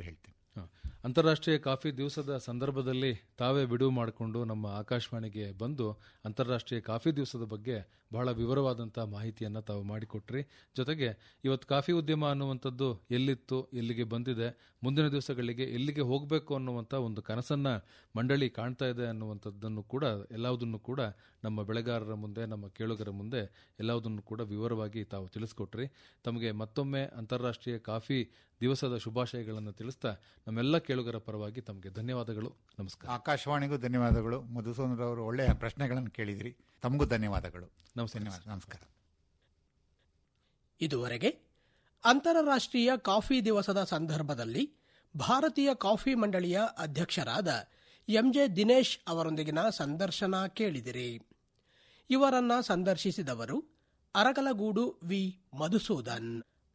ಹ. ಅಂತಾರಾಷ್ಟ್ರೀಯ ಕಾಫಿ ದಿವಸದ ಸಂದರ್ಭದಲ್ಲಿ ತಾವೇ ಬಿಡುವು ಮಾಡಿಕೊಂಡು ನಮ್ಮ ಆಕಾಶವಾಣಿಗೆ ಬಂದು ಅಂತಾರಾಷ್ಟ್ರೀಯ ಕಾಫಿ ದಿವಸದ ಬಗ್ಗೆ ಬಹಳ ವಿವರವಾದಂಥ ಮಾಹಿತಿಯನ್ನು ತಾವು ಮಾಡಿಕೊಟ್ರಿ ಜೊತೆಗೆ ಇವತ್ತು ಕಾಫಿ ಉದ್ಯಮ ಅನ್ನುವಂಥದ್ದು ಎಲ್ಲಿತ್ತು ಎಲ್ಲಿಗೆ ಬಂದಿದೆ ಮುಂದಿನ ದಿವಸಗಳಿಗೆ ಎಲ್ಲಿಗೆ ಹೋಗಬೇಕು ಅನ್ನುವಂಥ ಒಂದು ಕನಸನ್ನ ಮಂಡಳಿ ಕಾಣ್ತಾ ಇದೆ ಅನ್ನುವಂಥದ್ದನ್ನು ಕೂಡ ಎಲ್ಲವುದನ್ನು ಕೂಡ ನಮ್ಮ ಬೆಳೆಗಾರರ ಮುಂದೆ ನಮ್ಮ ಕೇಳುಗರ ಮುಂದೆ ಎಲ್ಲವುದನ್ನು ಕೂಡ ವಿವರವಾಗಿ ತಾವು ತಿಳಿಸ್ಕೊಟ್ರಿ ತಮಗೆ ಮತ್ತೊಮ್ಮೆ ಅಂತಾರಾಷ್ಟ್ರೀಯ ಕಾಫಿ ದಿವಸದ ಶುಭಾಶಯಗಳನ್ನು ತಿಳಿಸ್ತಾ ನಮ್ಮೆಲ್ಲ ಕೇಳುಗರ ಪರವಾಗಿ ತಮಗೆ ಧನ್ಯವಾದಗಳು ನಮಸ್ಕಾರ ಆಕಾಶವಾಣಿಗೂ ಧನ್ಯವಾದಗಳು ಮಧುಸೂದನ್ ಅವರು ಒಳ್ಳೆಯ ಪ್ರಶ್ನೆಗಳನ್ನು ಕೇಳಿದಿರಿ ತಮಗೂ ಧನ್ಯವಾದಗಳು ನಮಸ್ಕಾರ ಧನ್ಯವಾದ ನಮಸ್ಕಾರ ಇದುವರೆಗೆ ಅಂತಾರಾಷ್ಟ್ರೀಯ ಕಾಫಿ ದಿವಸದ ಸಂದರ್ಭದಲ್ಲಿ ಭಾರತೀಯ ಕಾಫಿ ಮಂಡಳಿಯ ಅಧ್ಯಕ್ಷರಾದ ಎಂಜೆ ದಿನೇಶ್ ಅವರೊಂದಿಗಿನ ಸಂದರ್ಶನ ಕೇಳಿದಿರಿ ಇವರನ್ನ ಸಂದರ್ಶಿಸಿದವರು ಅರಕಲಗೂಡು ವಿ ಮಧುಸೂದನ್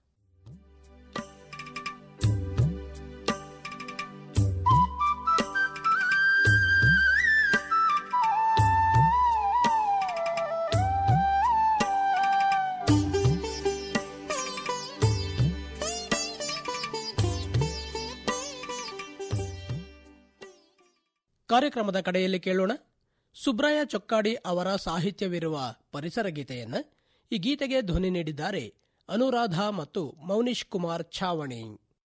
ಕಾರ್ಯಕ್ರಮದ ಕಡೆಯಲ್ಲಿ ಕೇಳೋಣ ಸುಬ್ರಾಯ ಚೊಕ್ಕಾಡಿ ಅವರ ಸಾಹಿತ್ಯವಿರುವ ಪರಿಸರ ಗೀತೆಯನ್ನ ಈ ಗೀತೆಗೆ ಧ್ವನಿ ನೀಡಿದ್ದಾರೆ ಅನುರಾಧ ಮತ್ತು ಮೌನಿಶ್ ಕುಮಾರ್ ಛಾವಣಿ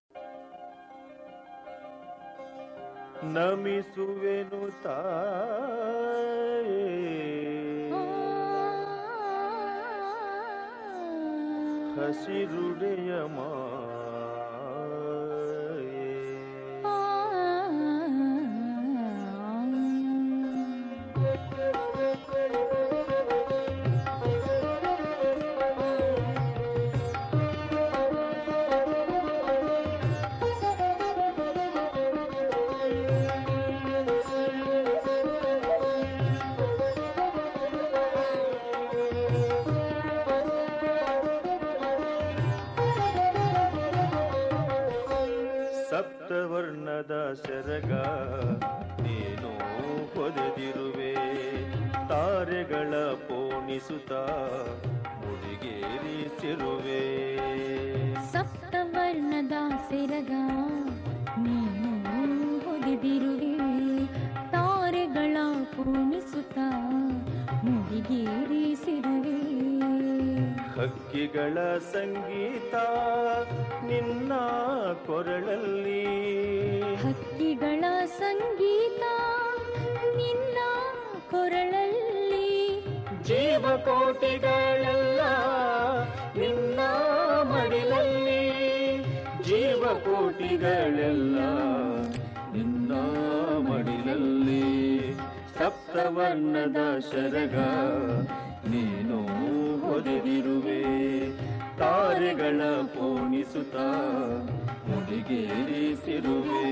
ನಮಿಸುವೆನು ತಾಯೇ ಹಸಿರುಡೆಯ ಮಾಯೇ ಸಪ್ತವರ್ಣದ ಸೆರಗ ನೀನು ಹೊದೆದಿರುವೆ ತಾರೆಗಳ ಪೋಣಿಸುತ್ತ ಮುಡಿಗೇರಿಸಿರುವೆ ಸಪ್ತವರ್ಣದ ಸೆರಗ ನೀನು ಹೊದಿದಿರುವೆ ತಾರೆಗಳ ಪೂಣಿಸುತ್ತ ಮುಡಿಗೇರಿಸಿರುವೆ ಹಕ್ಕಿಗಳ ಸಂಗೀತ ನಿನ್ನ ಕೊರಳಲ್ಲಿ ಹಕ್ಕಿಗಳ ಸಂಗೀತ ನಿನ್ನ ಕೊರಳಲ್ಲಿ ಜೀವಕೋಟಿಗಳೆಲ್ಲ ನಿನ್ನ ಮಡಿಲಲ್ಲಿ ಜೀವಕೋಟಿಗಳೆಲ್ಲ ನಿನ್ನ ಮಡಿಲಲ್ಲಿ ಸಪ್ತವರ್ಣದ ಶರಗ ನೀನು ಹೊದೆದಿರುವೆ ತಾರೆಗಳ ಪೋಣಿಸುತ್ತ ಮುಡಿಗೇರಿಸಿರುವೆ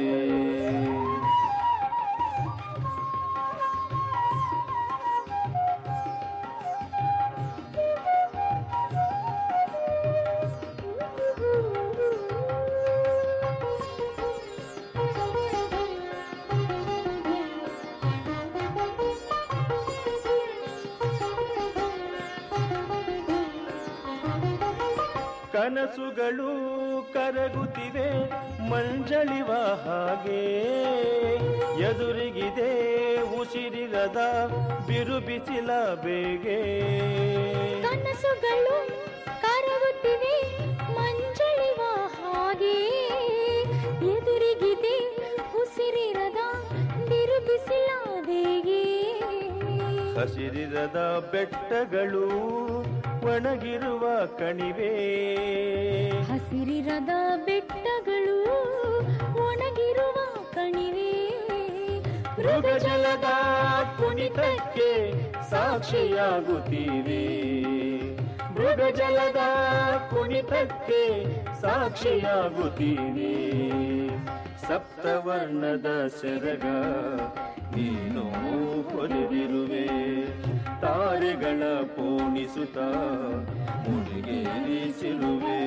ಕನಸುಗಳು ಕರಗುತ್ತಿವೆ ಮಂಜಳಿವ ಹಾಗೆ ಎದುರಿಗಿದೆ ಉಸಿರಿರದ ಬಿರು ಬಿಸಿಲ ಬೇಗೆ ಕನಸುಗಳು ಕರಗುತ್ತಿವೆ ಮಂಜಳಿವ ಹಾಗೆ ಎದುರಿಗಿದೆ ಉಸಿರಿರದ ಬಿರುಬಿಸಿಲಾದೆಗೆ ಹಸಿರಿರದ ಬೆಟ್ಟಗಳು ಒಣಗಿರುವ ಕಣಿವೆ ಹಸಿರಿರದ ಬೆಟ್ಟಗಳು ಒಣಗಿರುವ ಕಣಿವೆ ಮೃಗಜಲದ ಕುಣಿತಕ್ಕೆ ಸಾಕ್ಷಿಯಾಗುತ್ತೀವಿ ಮೃಗಜಲದ ಕುಣಿತಕ್ಕೆ ಸಾಕ್ಷಿಯಾಗುತ್ತೀವಿ ಸಪ್ತವರ್ಣದ ಸೆರಗ ನೀನು ಹೊಲಿದಿರುವೆ ತಾರೆಗಳ ಪೋಣಿಸುತ್ತ ಮುಡಿಗೇರಿಸಿರುವೆ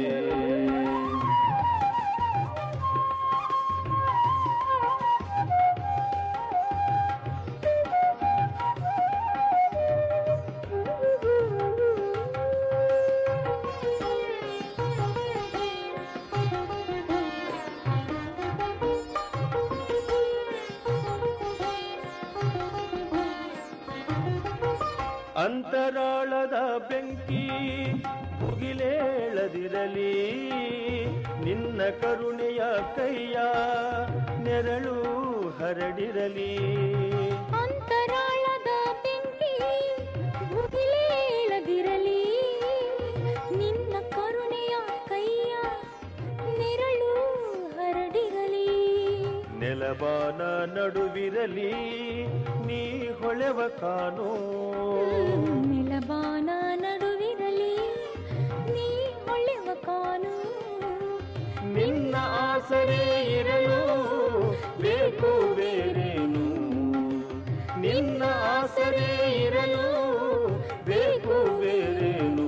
ಅಂತರಾಳದ ಬೆಂಕಿ ಭುಗಿಲೇಳದಿರಲಿ ನಿನ್ನ ಕರುಣೆಯ ಕೈಯ ನೆರಳು ಹರಡಿರಲಿ ಅಂತರಾಳದ ಬೆಂಕಿ ಭುಗಿಲೇಳದಿರಲಿ ನಿನ್ನ ಕರುಣೆಯ ಕೈಯ ನೆರಳು ಹರಡಿರಲಿ ನೆಲಬಾನ ನಡುವಿರಲಿ ನೀ ಹೊಳೆವ ಕಾನೋ ನೆಲಬಾನ ನಡುವಿರಲಿ ನೀ ಹೊಳೆವ ಕಾನು ನಿನ್ನ ಆಸರೆ ಇರಲು ಬೇಕು ಬೇರೇನು ನಿನ್ನ ಆಸರೆ ಇರಲು ಬೇಕು ಬೇರೇನು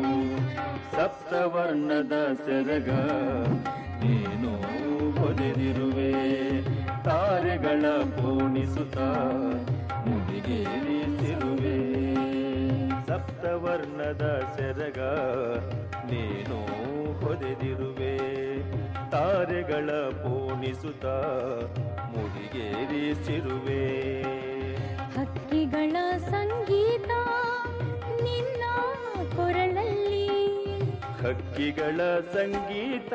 ಸಪ್ತವರ್ಣದ ಸೆರಗ ನೀನು ಹೊದೆದಿರುವೆ ತಾರೆಗಳ ಪೋಣಿಸುತ್ತ ಮುಡಿಗೇರಿಸಿರುವೆ ಸಪ್ತವರ್ಣದ ಸೆರಗ ನೀನು ಹೊದೆದಿರುವೆ ತಾರೆಗಳ ಪೋಣಿಸುತ್ತ ಮುಡಿಗೇರಿಸಿರುವೆ ಹಕ್ಕಿಗಳ ಸಂಗೀತ ನಿನ್ನ ಕೊರಳಲ್ಲಿ ಹಕ್ಕಿಗಳ ಸಂಗೀತ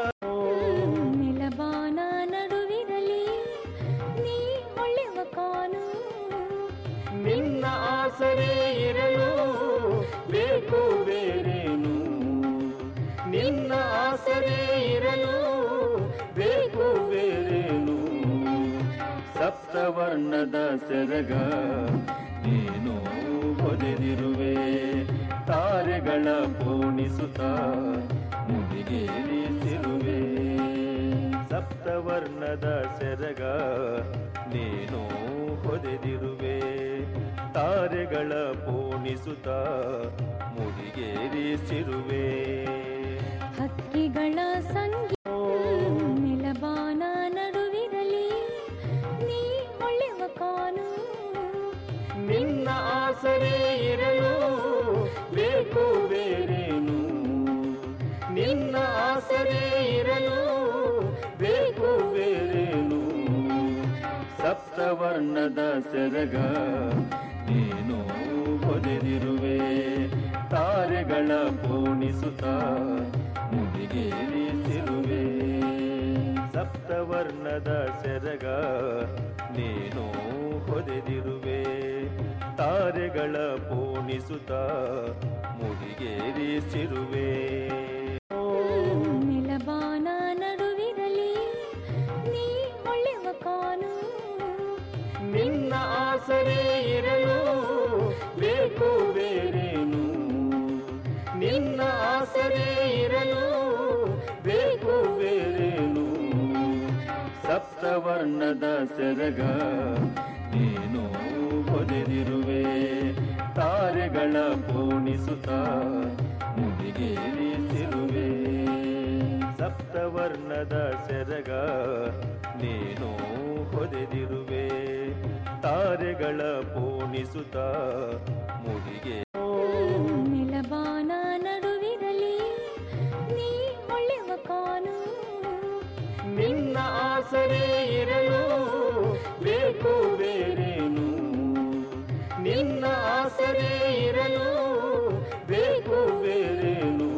ನೆಲಬಾನ ನಡುವಿರಲಿ ನೀ ಹೊಳೆವ ಕಾನು ನಿನ್ನ ಆಸರೆ ಇರಲು ಬೇಕು ಬೇರೇನು ನಿನ್ನ ಆಸರೆ ಇರಲು ಬೇಕು ಬೇರೇನು ಸಪ್ತವರ್ಣದ ಸೆರಗ ನೀನು ಹೊದೆದಿರುವೆ ತಾರೆಗಳ ಪೋಣಿಸುತ್ತ ಮುಡಿಗೇರಿಸಿರುವೆ ಸಪ್ತವರ್ಣದ ಸೆರಗ ನೀನು ಹೊದೆದಿರುವೆ ತಾರೆಗಳ ಪೋಣಿಸುತ್ತ ಮುಡಿಗೇರಿಸಿರುವೆ ಹಕ್ಕಿಗಳ ಸಂಗೀತ ನೆಲಬಾನ ನಡುವಿರಲಿ ನೀ ಹೊಳೆವ ಕಾನು ನಿನ್ನ ಆಸರೆ ಇರಲು ಬೇಕು ಬೇರೇನು ನಿನ್ನ ಆಸರೆ ಇರಲು ಬೇಕು ಬೇರೇನು ಸಪ್ತವರ್ಣದ ಸೆರಗ ನೀನು ಹೊದೆದಿರುವೆ ತಾರೆಗಳ ಪೋಣಿಸುತ್ತ ಮುಡಿಗೇರಿಸಿರುವೆ ಸಪ್ತವರ್ಣದ ಸೆರಗ ನೀನು ಹೊದೆದಿರುವೆ ತಾರೆಗಳ ಪೋಣಿಸುತ್ತ ಮುಡಿಗೇರಿಸಿರುವೆ ನೆಲಬಾನ ನಡುವಿರಲಿ ನೀ ಹೊಳೆವ ಕಾನು ನಿನ್ನ ಆಸರೆ ಇರಲು ಬೇಕು ಬೇರೇನು ನಿನ್ನ ಆಸರೆ ಇರಲು ಬೇಕು ಬೇರೇನು ಸಪ್ತವರ್ಣದ ಸೆರಗ ನೀನು ಹೊದೆದಿರುವೆ ತಾರೆಗಳ ಪೋಣಿಸುತ್ತ ಮುಡಿಗೇರಿಸಿರುವೆ ಸಪ್ತವರ್ಣದ ಸೆರಗ ನೀನು ಹೊದೆದಿರುವೆ ತಾರೆಗಳ ಪೋಣಿಸುತ್ತ ಮುಡಿಗೆ ನೆಲಬಾನ ನಡುವಿರಲಿ ನೀ ಹೊಳೆವ ಕಾನು ನಿನ್ನ ಆಸರೆ ಇರಲು ಬೇಕು ಬೇರೇನು ನಿನ್ನ ಆಸರೆ ಇರಲು ಬೇಕು ಬೇರೇನು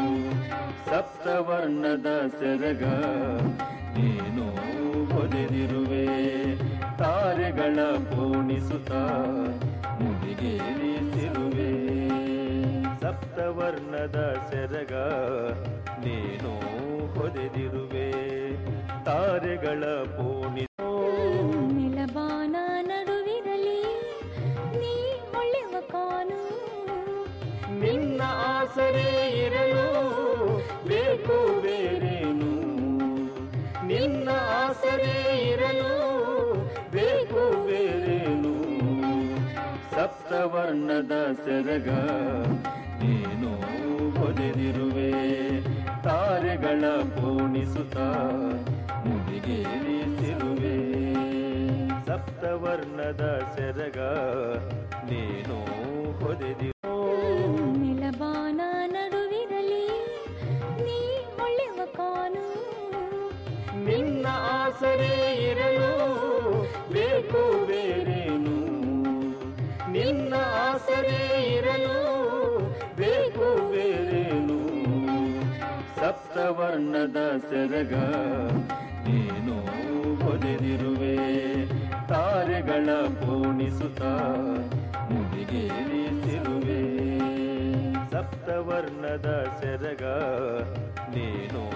ಸಪ್ತವರ್ಣದ ಸೆರಗ ನೀನು ಹೊದೆದಿರುವೆ ತಾರೆಗಳ ಪೋಣಿಸುತ್ತ ಮುಡಿಗೇರಿಸಿರುವೆ ಸಪ್ತವರ್ಣದ ಸೆರಗ ನೀನು ಹೊದೆದಿರುವೆ ತಾರೆಗಳ ಪೋಣಿ ನೆಲಬಾನ ನಡುವಿರಲಿ ನೀ ಹೊಳೆವ ಕಾನು ನಿನ್ನ ಆಸರೆ ಇರಲು ಬೇಕು ಬೇರೇನು ನಿನ್ನ ಆಸರೆ ಇರಲು ಬೇಕು ಬೇರೇನು ಸಪ್ತವರ್ಣದ ಸೆರಗ ನೀನು ಹೊದೆದಿರುವೆ ತಾರೆಗಳ ಪೋಣಿಸುತ್ತ ಮುಡಿಗೇರಿಸಿರುವೆ ಸಪ್ತವರ್ಣದ ಸೆರಗ ನೀನು ಹೊದೆದಿ ನೆಲಬಾನ ನಡುವಿರಲಿ ನೀ ಹೊಳೆವ ಕಾನು ನಿನ್ನ ಆಸರೆ ಇರಲು ಬೇಕು ಬೇರೇನು ನಿನ್ನ ಆಸರೆ ಇರಲು ಬೇಕು ಬೇರೇನು ಸಪ್ತವರ್ಣದ ಸೆರಗ ನೀನು ಹೊದೆದಿರುವೆ ತಾರೆಗಳ ಪೋಣಿಸುತ್ತ ಮುಡಿಗೇರಿಸಿರುವೆ ಸಪ್ತವರ್ಣದ ಸೆರಗ ನೀನು